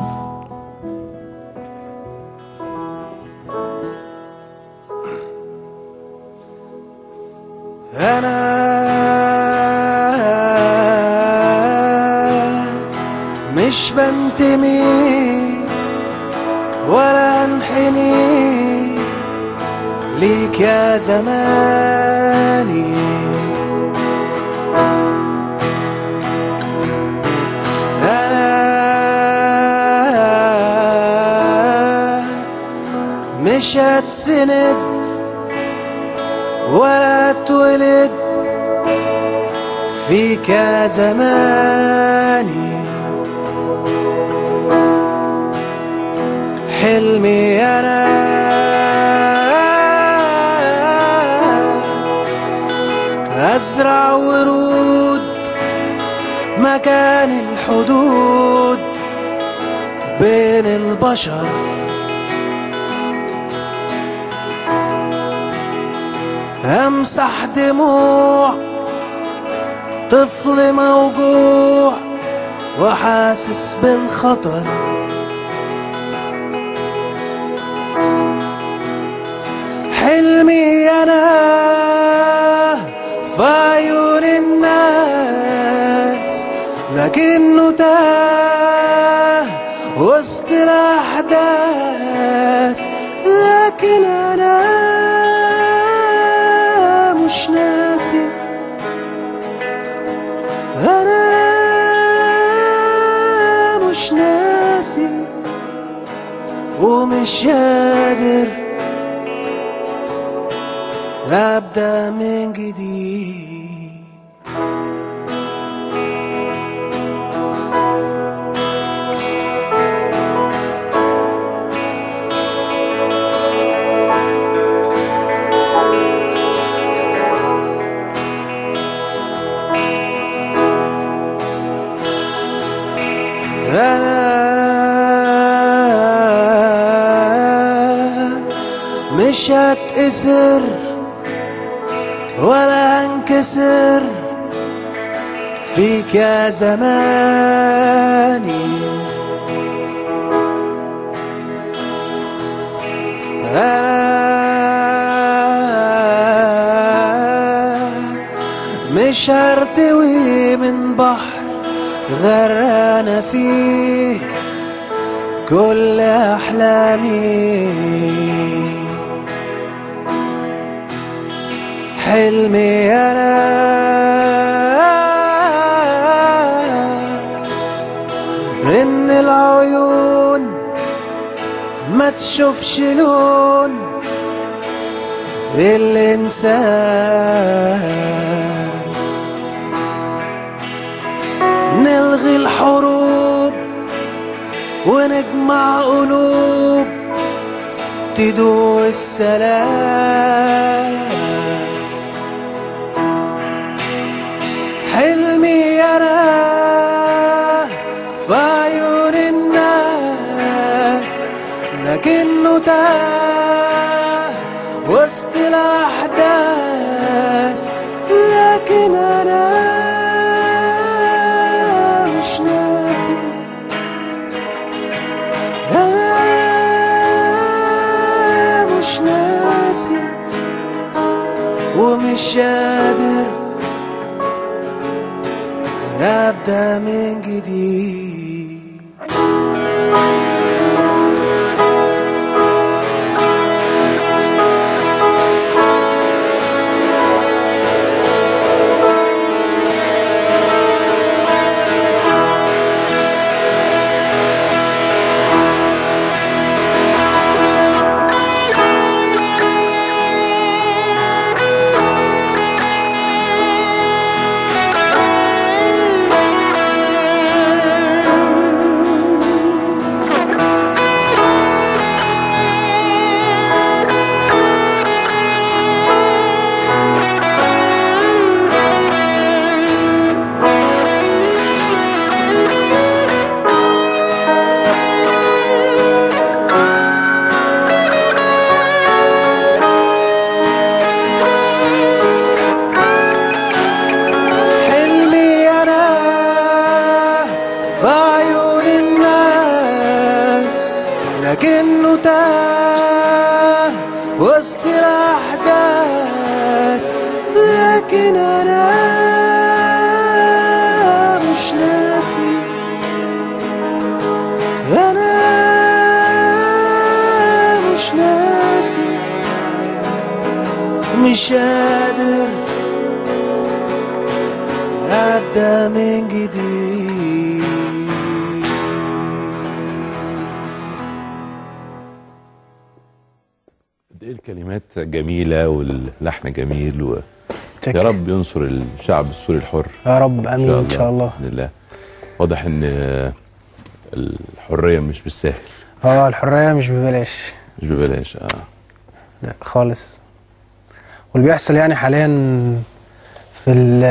أنا مش بنتمي ولا انحني ليك يا زماني أنا مش هتسند ولا اتولد فيك يا زماني حلمي انا ازرع ورود مكان الحدود بين البشر امسح دموع طفل موجوع وحاسس بالخطر حلمي انا في عيون الناس لكنه تاه وسط الاحداث لكن انا مش ناسي انا مش ناسي ومش قادر ابدا من جديد انا مش هتأثر ولا هنكسر فيك يا زماني مش هرتوي من بحر غرقانة فيه كل أحلامي حلمي أنا إن العيون ما تشوفش لون الإنسان نلغي الحروب ونجمع قلوب تدوق السلام حلمي أنا في عيون الناس لكنه تاه وسط الأحداث لكن أنا مش ناسي أنا مش ناسي ومش قادر أبدأ من جديد حلمي أنا في عيون الناس لكنه تاه وسط الأحداث لكن أنا مش ناسي أنا مش ناسي مش قادر أبدأ من جديد قد ايه الكلمات جميله واللحن جميل و... شكراً. يا رب ينصر الشعب السوري الحر يا رب امين ان شاء الله باذن الله واضح ان آه، الحريه مش بالسهل اه الحريه مش ببلاش مش ببلاش اه لا خالص واللي بيحصل يعني حاليا في ال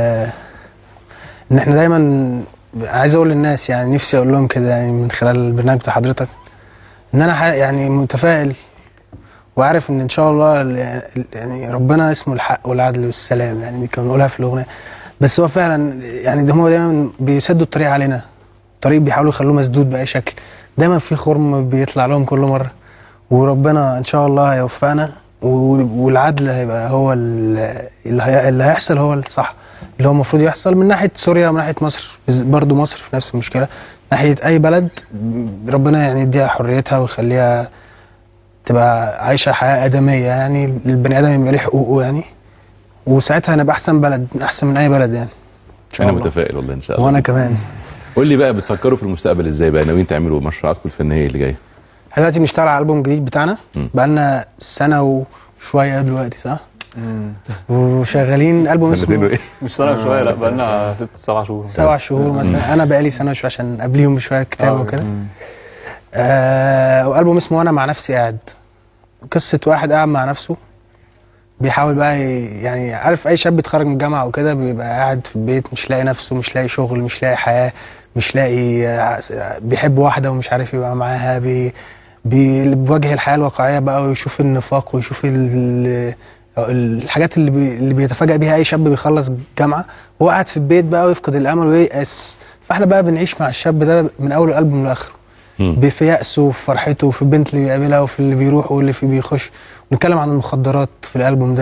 ان احنا دايما عايز اقول للناس يعني نفسي اقول لهم كده يعني من خلال البرنامج بتاع حضرتك ان انا ح- يعني متفائل وعارف ان ان شاء الله ال- يعني ربنا اسمه الحق والعدل والسلام يعني دي كانوا بنقولها في الاغنيه بس هو فعلا يعني ده هم دايما بيسدوا الطريق علينا طريق بيحاولوا يخلوه مسدود باي شكل دايما في خرم بيطلع لهم كل مره وربنا ان شاء الله هيوفقنا و- والعدل هيبقى هو ال- اللي, هي اللي هيحصل هو الصح اللي هو المفروض يحصل من ناحيه سوريا ومن ناحيه مصر بز- برضو مصر في نفس المشكله ناحيه اي بلد ربنا يعني يديها حريتها ويخليها تبقى عايشه حياه ادميه يعني البني ادم يبقى ليه حقوقه يعني وساعتها هنبقى احسن بلد احسن من اي بلد يعني ان شاء انا الله متفائل والله ان شاء الله وانا كمان قول لي بقى بتفكروا في المستقبل ازاي بقى ناويين تعملوا مشروعاتكم الفنيه اللي جايه احنا دلوقتي بنشتغل على البوم جديد بتاعنا مم. بقالنا سنه وشويه دلوقتي صح؟ وشغالين البوم سنتين اسمه وايه مش سنه شويه لا بقالنا ست سبع شهور سبع شهور مثلا انا بقالي سنه وشويه عشان قبليهم بشويه كتابه آه، وكده آه والبوم اسمه انا مع نفسي قاعد قصه واحد قاعد مع نفسه بيحاول بقى ي- يعني عارف اي شاب بيتخرج من الجامعه وكده بيبقى قاعد في البيت مش لاقي نفسه مش لاقي شغل مش لاقي حياه مش لاقي آه، بيحب واحده ومش عارف يبقى معاها بي بي- بيواجه الحياه الواقعيه بقى ويشوف النفاق ويشوف ال- الحاجات اللي بي اللي بيتفاجئ بيها اي شاب بيخلص جامعه وهو قاعد في البيت بقى ويفقد الامل وييأس فاحنا بقى بنعيش مع الشاب ده من اول قلبه لاخره مم. في يأسه وفي فرحته وفي البنت اللي بيقابلها وفي اللي بيروح واللي فيه بيخش ونتكلم عن المخدرات في الألبوم ده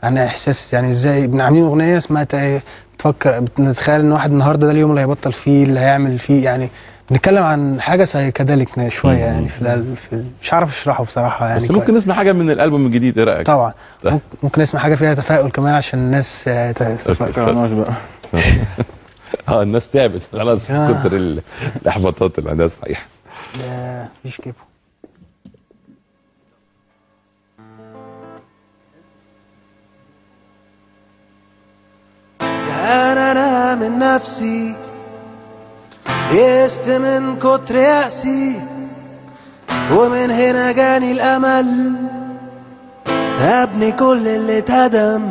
عن احساس يعني ازاي بن- عاملين اغنيه اسمها تا- بتفكر بنتخيل ان واحد النهارده ده اليوم اللي هيبطل فيه اللي هيعمل فيه يعني بنتكلم عن حاجه سايكاديليك شويه يعني في, الأل- في ال- مش عارف اشرحه بصراحه يعني بس ممكن نسمع حاجه من الالبوم الجديد ايه رايك؟ طبعا طيب. ممكن- ممكن نسمع حاجه فيها تفاؤل كمان عشان الناس آه، ت- فكرناش بقى اه الناس تعبت خلاص من آه. كتر ال- الاحباطات اللي عندها صحيح آه، مفيش كيبو زهقان انا من نفسي يست من كتر يأسي ومن هنا جاني الامل ابني كل اللي اتهدم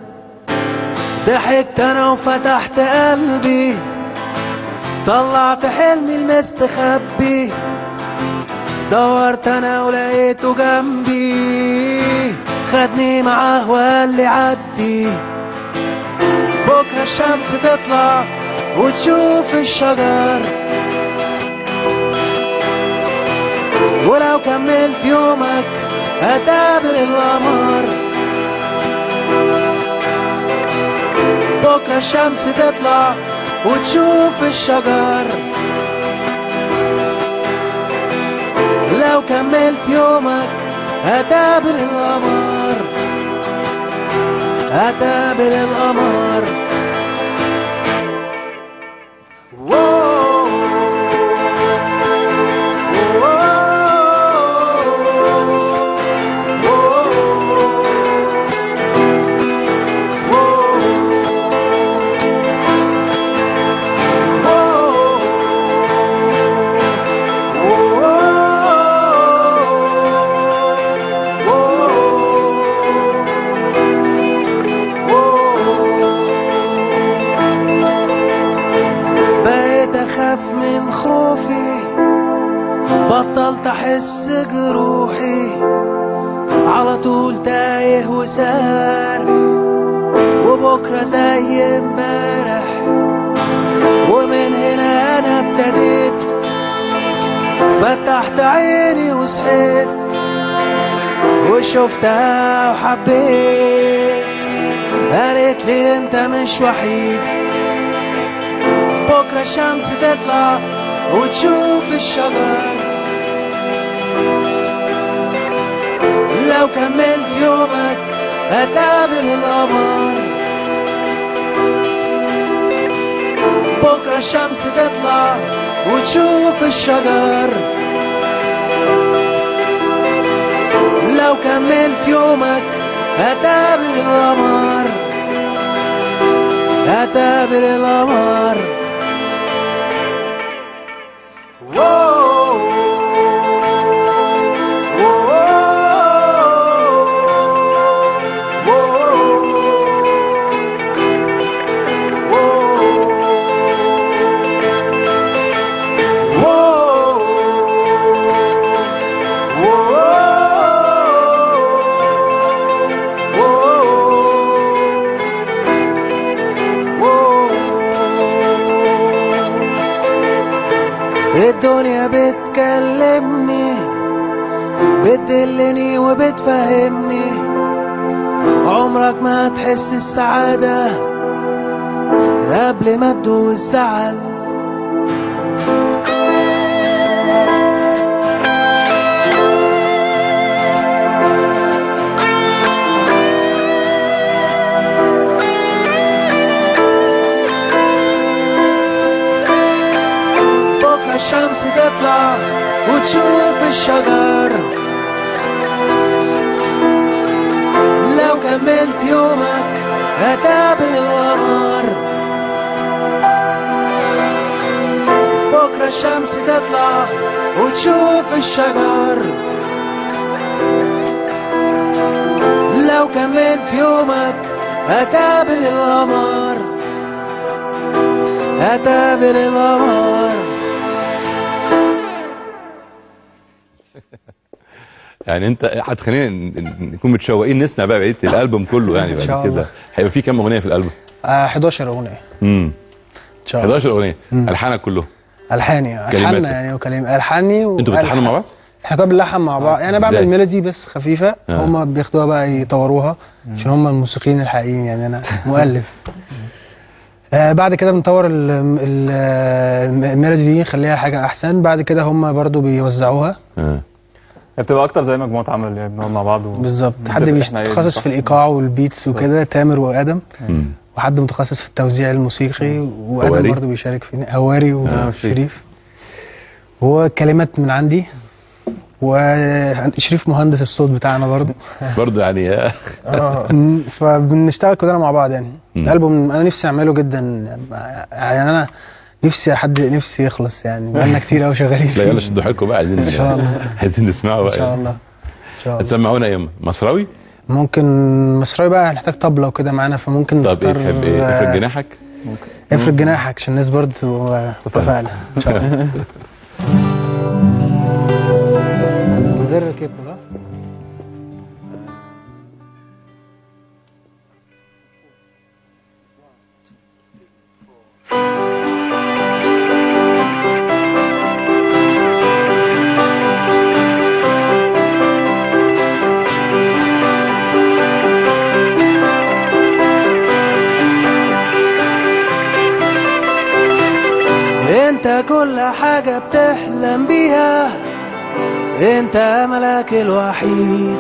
ضحكت انا وفتحت قلبي طلعت حلمي المستخبي دورت انا ولقيته جنبي خدني معاه وقال لي عدي بكرة الشمس تطلع وتشوف الشجر ولو كملت يومك هتقابل القمر بكرة الشمس تطلع وتشوف الشجر لو كملت يومك هتقابل القمر هتقابل القمر واو. بقيت اخاف من خوفي بطلت احس جروحي على طول تايه وسارح وبكره زي امبارح ومن هنا انا ابتديت فتحت عيني وصحيت وشفتها وحبيت قالت لي انت مش وحيد بكرة الشمس تطلع وتشوف الشجر لو كملت يومك هتقابل القمر بكرة الشمس تطلع وتشوف الشجر لو كملت يومك هتقابل القمر هتقابل القمر واو. واو. واو. الدنيا بتكلمني بتدلني وبتفهمني عمرك ما هتحس السعادة قبل ما تدوق الزعل بكرة الشمس تطلع وتشوف الشجر لو كملت يومك هتقابل القمر بكرة الشمس تطلع وتشوف الشجر لو كملت يومك هتقابل القمر هتقابل القمر يعني انت هتخلينا ن- ن- نكون متشوقين نسمع بقى بقيه الالبوم كله يعني إن بعد شاء كده الله. هيبقى في كام اغنيه في الالبوم؟ آه 11 اغنيه امم ان شاء الله 11 اغنيه الحانك كلهم الحاني كلماتك. الحاننا يعني وكلم الحاني انتوا بتلحنوا مع بعض؟ احنا كنا بنلحن مع بعض يعني انا بعمل إزاي؟ ميلودي بس خفيفه آه. هم بياخدوها بقى يطوروها عشان هم الموسيقيين الحقيقيين يعني انا مؤلف آه بعد كده بنطور ال- ال- الميلودي دي نخليها حاجه احسن بعد كده هم برضو بيوزعوها آه. هي بتبقى اكتر زي مجموعه عمل يعني بنقعد مع بعض و... بالظبط حد نتفق إحنا إيه متخصص بالظبط. في الايقاع والبيتس وكده تامر وادم مم. وحد متخصص في التوزيع الموسيقي وادم هواري؟ برضو بيشارك فيه هواري وشريف. وشريف وكلمات من عندي وشريف مهندس الصوت بتاعنا برضو برضه يعني آه. مم، فبنشتغل كلنا مع بعض يعني مم. الالبوم انا نفسي اعمله جدا يعني انا نفسي حد نفسي يخلص يعني بقالنا كتير قوي شغالين لا فيه يلا شدوا حيلكم بقى عايزين إن شاء الله. عايزين نسمعه ان بقى شاء الله ان شاء الله هتسمعونا ايه مصراوي؟ ممكن مصراوي بقى هنحتاج طبلة وكده معانا فممكن طب ايه نختار تحب ايه؟ آه، افرد جناحك؟ افرد جناحك عشان الناس برضه تبقى اتفقنا ان شاء الله من غير كيبل ها؟ انت كل حاجة بتحلم بيها انت املك الوحيد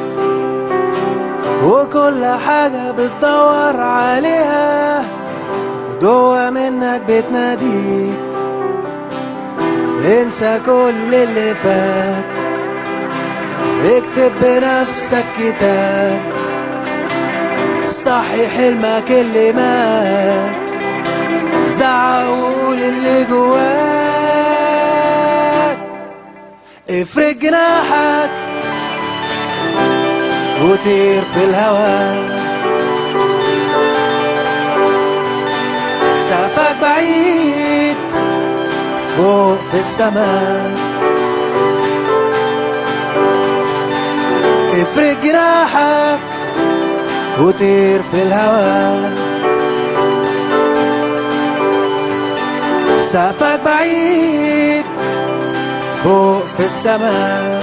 وكل حاجة بتدور عليها جوا منك بتناديك انسى كل اللي فات اكتب بنفسك كتاب صحي حلمك اللي مات زعقول اللي جواك افرد جناحك وطير في الهواء سقفك بعيد فوق في السماء افرد جناحك وطير في الهواء سقفك بعيد فوق في السماء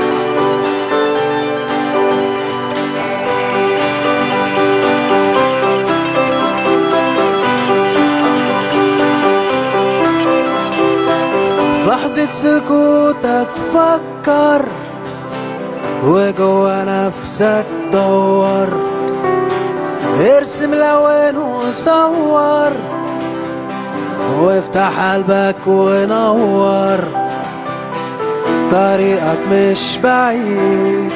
في لحظة سكوتك فكر وجوا نفسك دور ارسم لون وصور وافتح قلبك ونور طريقك مش بعيد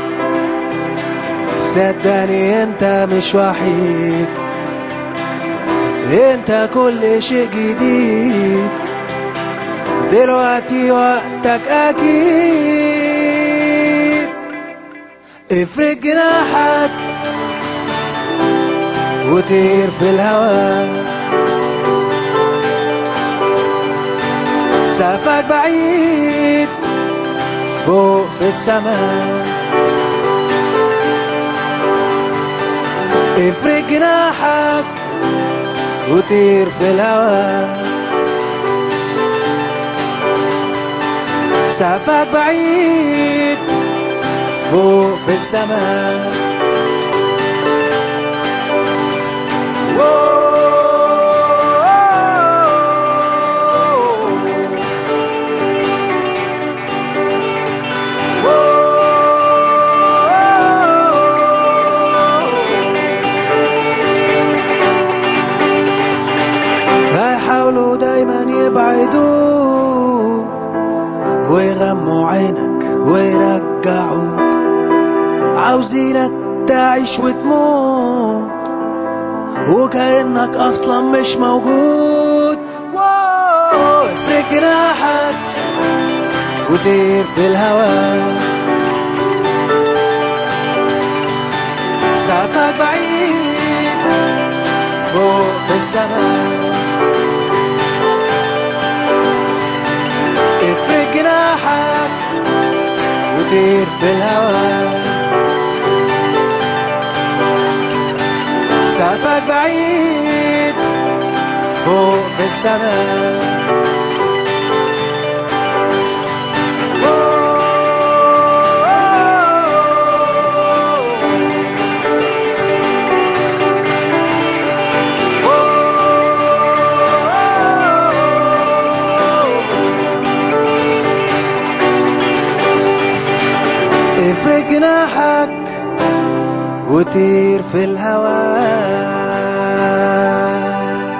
صدقني انت مش وحيد انت كل شيء جديد دلوقتي وقتك اكيد افرد جناحك وطير في الهواء سقفك بعيد فوق في السماء افرد جناحك وطير في الهواء سقفك بعيد فوق في السماء هيحاولوا دايما يبعدوك ويغموا عينك ويرجعوك عاوزينك تعيش وتموت وكأنك أصلا مش موجود واو افرد جناحك وطير في الهواء سقفك بعيد فوق في السماء افرد جناحك وطير في الهواء سقفك بعيد فوق في السماء جناحك وطير في الهواء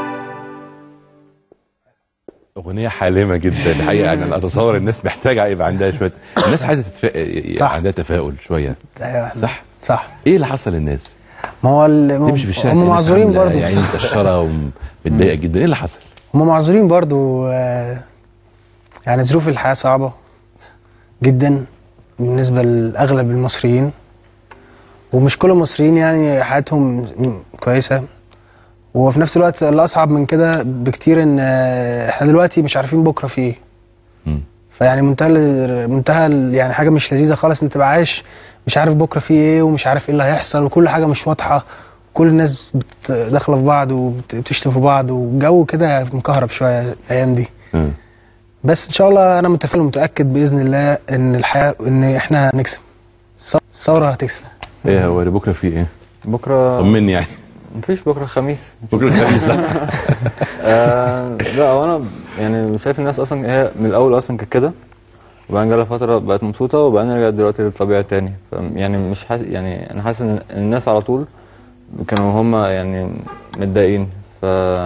اغنيه حالمه جدا الحقيقه انا اتصور الناس محتاجه يبقى عندها شويه الناس عايزه تتفا... يبقى صح. عندها تفاؤل شويه ايوه صح صح ايه اللي حصل للناس ما هو ال- تمشي في الشارع هم تلاقي الناس معذورين عاملة برضه يعني مكشره ومتضايقه جدا ايه اللي حصل هم معذورين برضو آه، يعني ظروف الحياة صعبة جدا بالنسبة لأغلب المصريين ومش كل المصريين يعني حياتهم م- كويسة وفي نفس الوقت الأصعب من كده بكتير إن آه، إحنا دلوقتي مش عارفين بكرة في إيه مم. فيعني منتهى ال- منتهى ال- يعني حاجة مش لذيذة خالص إن تبقى عايش مش عارف بكرة في إيه ومش عارف إيه اللي هيحصل وكل حاجة مش واضحة كل الناس بت- داخلة في بعض وبتشتم في بعض والجو كده مكهرب شوية الأيام دي مم. بس ان شاء الله انا متفائل ومتاكد باذن الله ان الحياه ان احنا هنكسب الث- الثوره هتكسب ايه هو اللي بكره في ايه بكره طمني يعني مفيش بكره الخميس بكره الخميس صح آه لا هو انا يعني شايف الناس اصلا هي من الاول اصلا كانت كده وبعدين جالها فتره بقت مبسوطه وبعدين رجعت دلوقتي للطبيعه تاني ف يعني مش حاسس يعني انا حاسس ان الناس على طول كانوا هم يعني متضايقين ف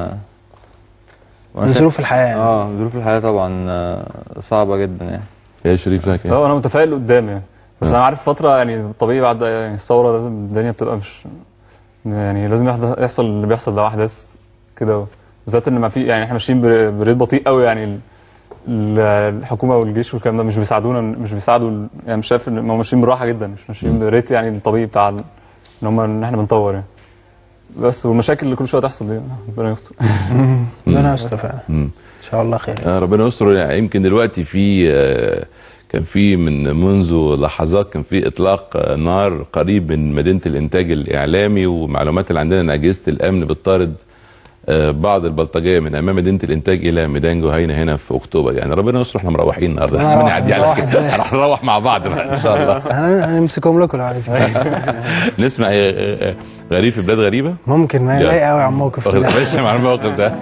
وأنا من شايف- ظروف الحياه يعني. اه ظروف الحياه طبعا آه، صعبه جدا يعني يا شريف لك ايه لا انا متفائل قدام يعني بس انا عارف فتره يعني طبيعي بعد يعني الثوره لازم الدنيا بتبقى مش يعني لازم يحدث- يحصل اللي بيحصل ده احداث كده بالذات ان ما في يعني احنا ماشيين بر- بريت بطيء قوي يعني ال- ال- الحكومه والجيش والكلام ده مش بيساعدونا مش بيساعدوا ال- يعني مش شايف ان هم ماشيين بالراحه جدا مش ماشيين بريت يعني الطبيعي بتاع ال- ان هم ان احنا بنطور يعني بس والمشاكل اللي كل شويه تحصل دي ربنا يستر ربنا يستر فعلا مم. ان شاء الله خير آه، ربنا يستر يعني يمكن دلوقتي في آه، كان في من منذ لحظات كان في اطلاق آه، نار قريب من مدينه الانتاج الاعلامي ومعلومات اللي عندنا ان اجهزه الامن بتطارد آه، بعض البلطجيه من امام مدينه الانتاج الى ميدان جهينه هنا في اكتوبر يعني ربنا يستر احنا مروحين النهارده نروح- ربنا يعدي على نروح خير إزاي؟ هنروح نروح مع بعض بقى ان شاء الله هن- هنمسكهم لكم لو عايزين نسمع آه، آه، غريب في بلاد غريبه ممكن ما يلا. لايق قوي على الموقف واخد ده ماشي مع الموقف ده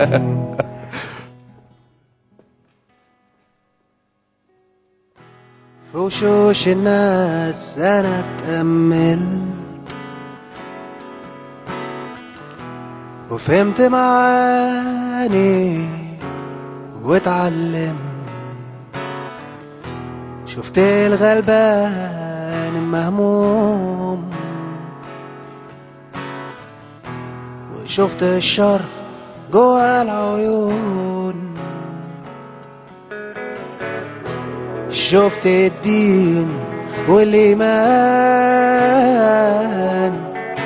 في وشوش الناس انا اتأملت وفهمت معاني واتعلمت شفت الغلبان المهموم وشفت الشر جوا العيون شفت الدين والإيمان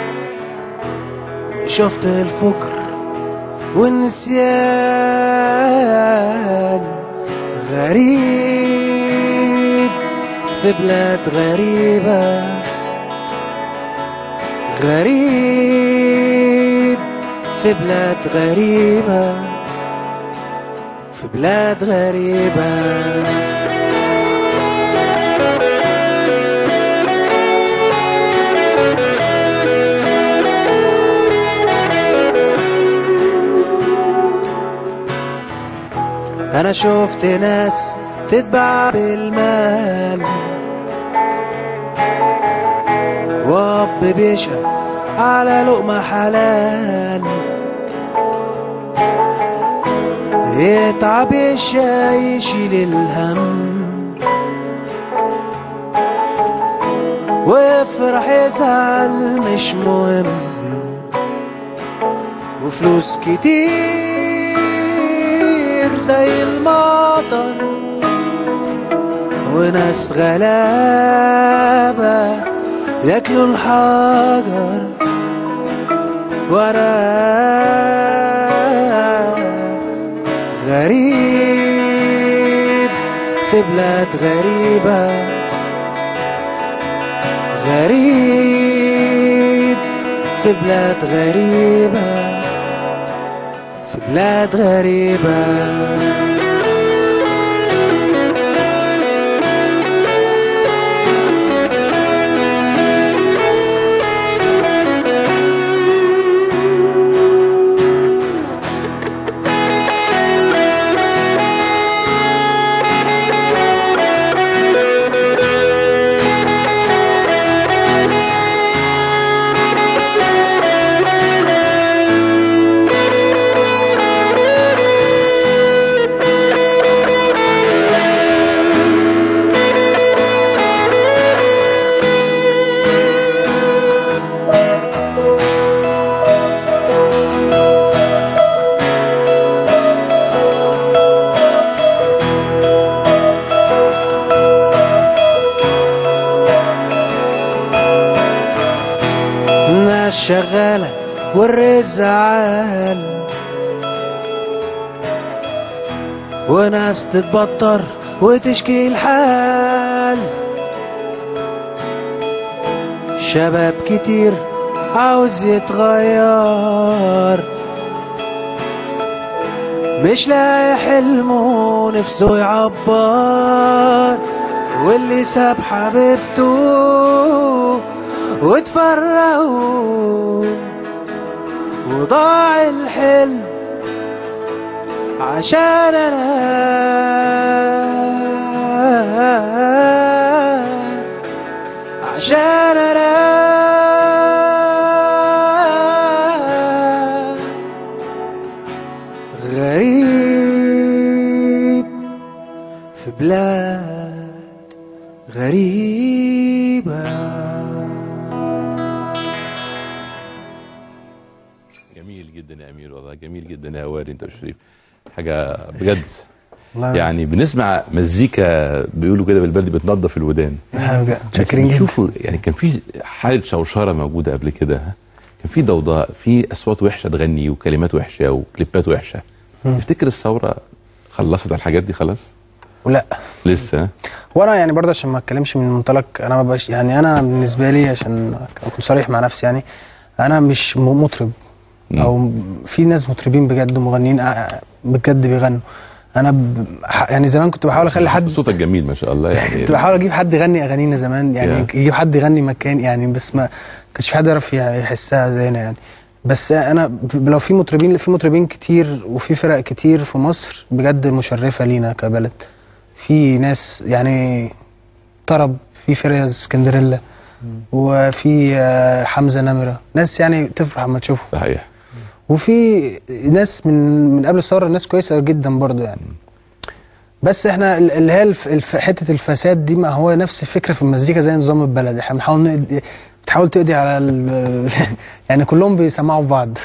شفت الفكر والنسيان غريب في بلاد غريبة غريب في بلاد غريبة في بلاد غريبة انا شفت ناس تتباع بالمال واب بيشهد على لقمة حلال يتعب الشاي يشيل الهم ويفرح يزعل مش مهم وفلوس كتير زي المطر وناس غلابة ياكلوا الحجر وانا غريب في بلاد غريبة غريب في بلاد غريبة في بلاد غريبة شغالة والرزق عال وناس تتبطر وتشكي الحال شباب كتير عاوز يتغير مش لاقي حلمه نفسه يعبر واللي ساب حبيبته وتفرقوا وضاع الحلم عشان انا عشان انا غريب في بلاد غريبة جميل جدا يا امير والله جميل جدا يا واري انت وشريف حاجه بجد والله يعني بنسمع مزيكا بيقولوا كده بالبلدي بتنظف الودان بجد شاكرين جدا شوفوا يعني كان في حاله شوشره موجوده قبل كده ها؟ كان في ضوضاء في اصوات وحشه تغني وكلمات وحشه وكليبات وحشه تفتكر الثوره خلصت على الحاجات دي خلاص ولا لسه ها؟ وانا يعني برضه عشان ما اتكلمش من منطلق انا ما بقاش يعني انا بالنسبه لي عشان اكون صريح مع نفسي يعني انا مش م- مطرب مم. او في ناس مطربين بجد مغنيين آه، بجد بيغنوا انا ب... ح- يعني زمان كنت بحاول اخلي حد صوتك جميل ما شاء الله يعني كنت بحاول اجيب حد يغني اغانينا زمان يعني Yeah. يجيب حد يغني مكان يعني بس ما كانش في حد يعرف يحسها زينا يعني بس انا ب- لو في مطربين في مطربين كتير وفي فرق كتير في مصر بجد مشرفه لينا كبلد في ناس يعني طرب في فرقه اسكندريلا وفي آه، حمزه نمره ناس يعني تفرح لما تشوفهم صحيح وفي ناس من من قبل الثوره ناس كويسه جدا برضو يعني بس احنا ال- اللي هي الف الف حته الفساد دي ما هو نفس الفكره في المزيكا زي نظام البلد احنا بنحاول نقضي بتحاول تقضي على ال- يعني كلهم بيسمعوا في بعض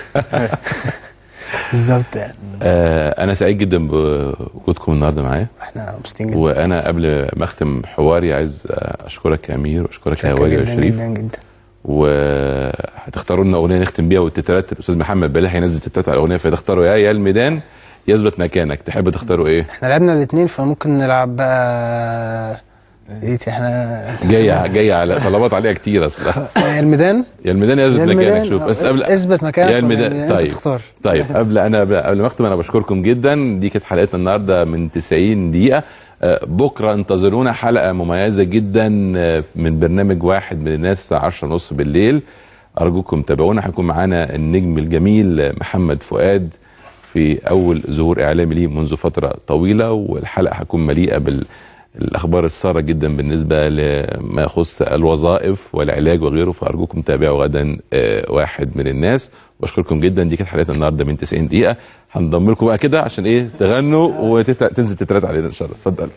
بالظبط يعني آه انا سعيد جدا بوجودكم النهارده معايا احنا مبسوطين جدا وانا قبل ما اختم حواري عايز آه، اشكرك يا امير واشكرك يا شكراً وائل جداً وشريف جدا جدا وهتختاروا لنا اغنيه نختم بيها والتترات الاستاذ محمد بلال هينزل تترات على الاغنيه فتختاروا يا يا الميدان يثبت مكانك تحب تختاروا ايه؟ احنا لعبنا الاثنين فممكن نلعب بقى ايه احنا جايه جايه على طلبات عليها كتير اصلا يا الميدان يا الميدان يثبت يا مكانك الميدان شوف بس قبل اثبت مكانك يا الميدان انت طيب تختار طيب قبل انا ب... قبل ما اختم انا بشكركم جدا دي كانت حلقتنا النهارده من 90 دقيقه آه، بكره انتظرونا حلقه مميزه جدا آه، من برنامج واحد من الناس الساعه 10 ونص بالليل ارجوكم تابعونا هيكون معانا النجم الجميل آه، محمد فؤاد في اول ظهور اعلامي ليه منذ فتره طويله والحلقه هتكون مليئه بال الاخبار الساره جدا بالنسبه لما يخص الوظائف والعلاج وغيره فارجوكم تابعوا غدا آه، واحد من الناس بشكركم جدا دي كانت حلقتنا النهارده من 90 دقيقه هنضم لكم بقى كده عشان ايه تغنوا وتنزل تترات علينا ان شاء الله اتفضل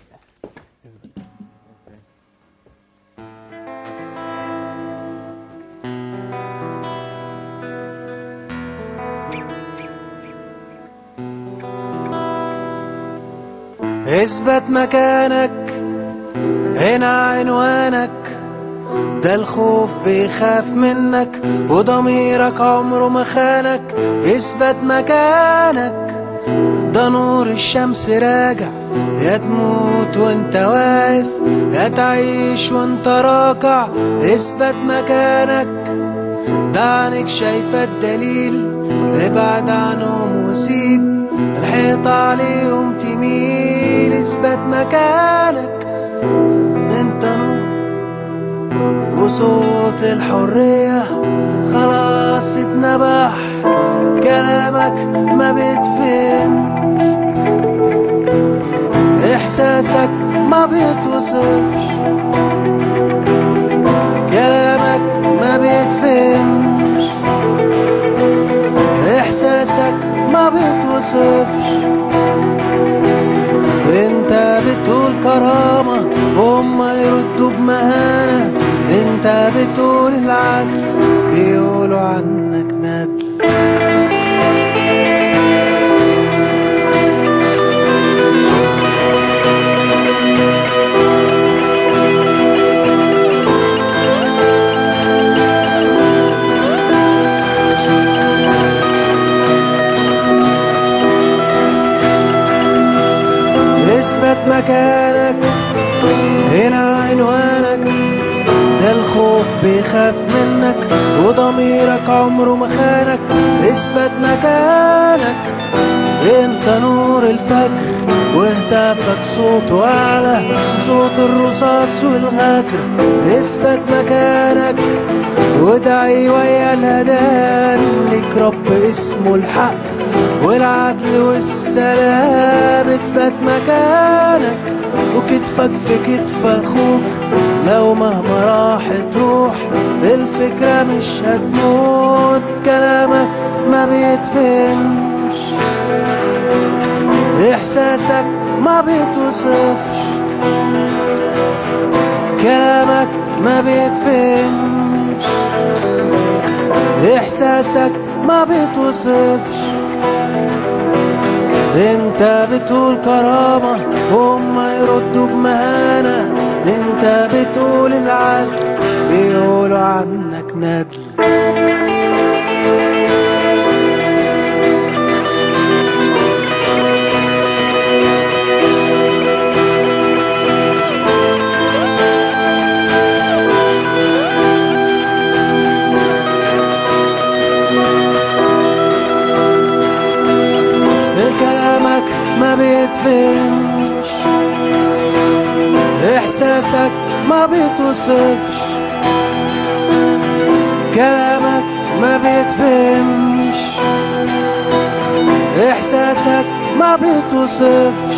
اثبت مكانك هنا عنوانك ده الخوف بيخاف منك وضميرك عمره ما خانك اثبت مكانك ده نور الشمس راجع يا تموت وانت واقف يا تعيش وانت راكع اثبت مكانك ده عينك شايفة الدليل ابعد عنهم وسيب الحيط عليهم تميل اثبت مكانك انت نور وصوت الحرية خلاص اتنبح كلامك ما بيتفهم احساسك ما بيتوصفش كلامك ما بيتفهمش احساسك ما بيتوصفش انت بتقول كرامة وهم يردوا بمهانة انت بتقول العدل بيقولوا عنك ندل اثبت مكانك هنا عنوانك ده الخوف بيخاف منك وضميرك عمره ما خانك اثبت مكانك انت نور الفجر وهتافك صوته اعلى صوت الرصاص والغدر اثبت مكانك وادعي ويا الهدان ليك رب اسمه الحق والعدل والسلام اثبت مكانك وكتفك في كتف اخوك لو مهما راحت روح الفكرة مش هتموت كلامك ما بيتفهمش احساسك ما بيتوصفش كلامك ما بيتفهمش احساسك ما بيتوصفش انت بتقول كرامة هم يردوا بمهانة انت بتقول العدل بيقولوا عنك ندل كلامك ما بيتفهمش احساسك ما بيتوصفش كلامك ما بيتفهمش احساسك ما بيتوصفش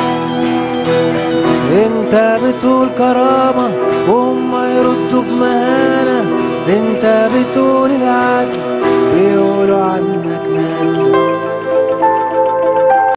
انت بتقول كرامة وهم يردوا بمهانة انت بتقول العدل بيقولوا عنك ندل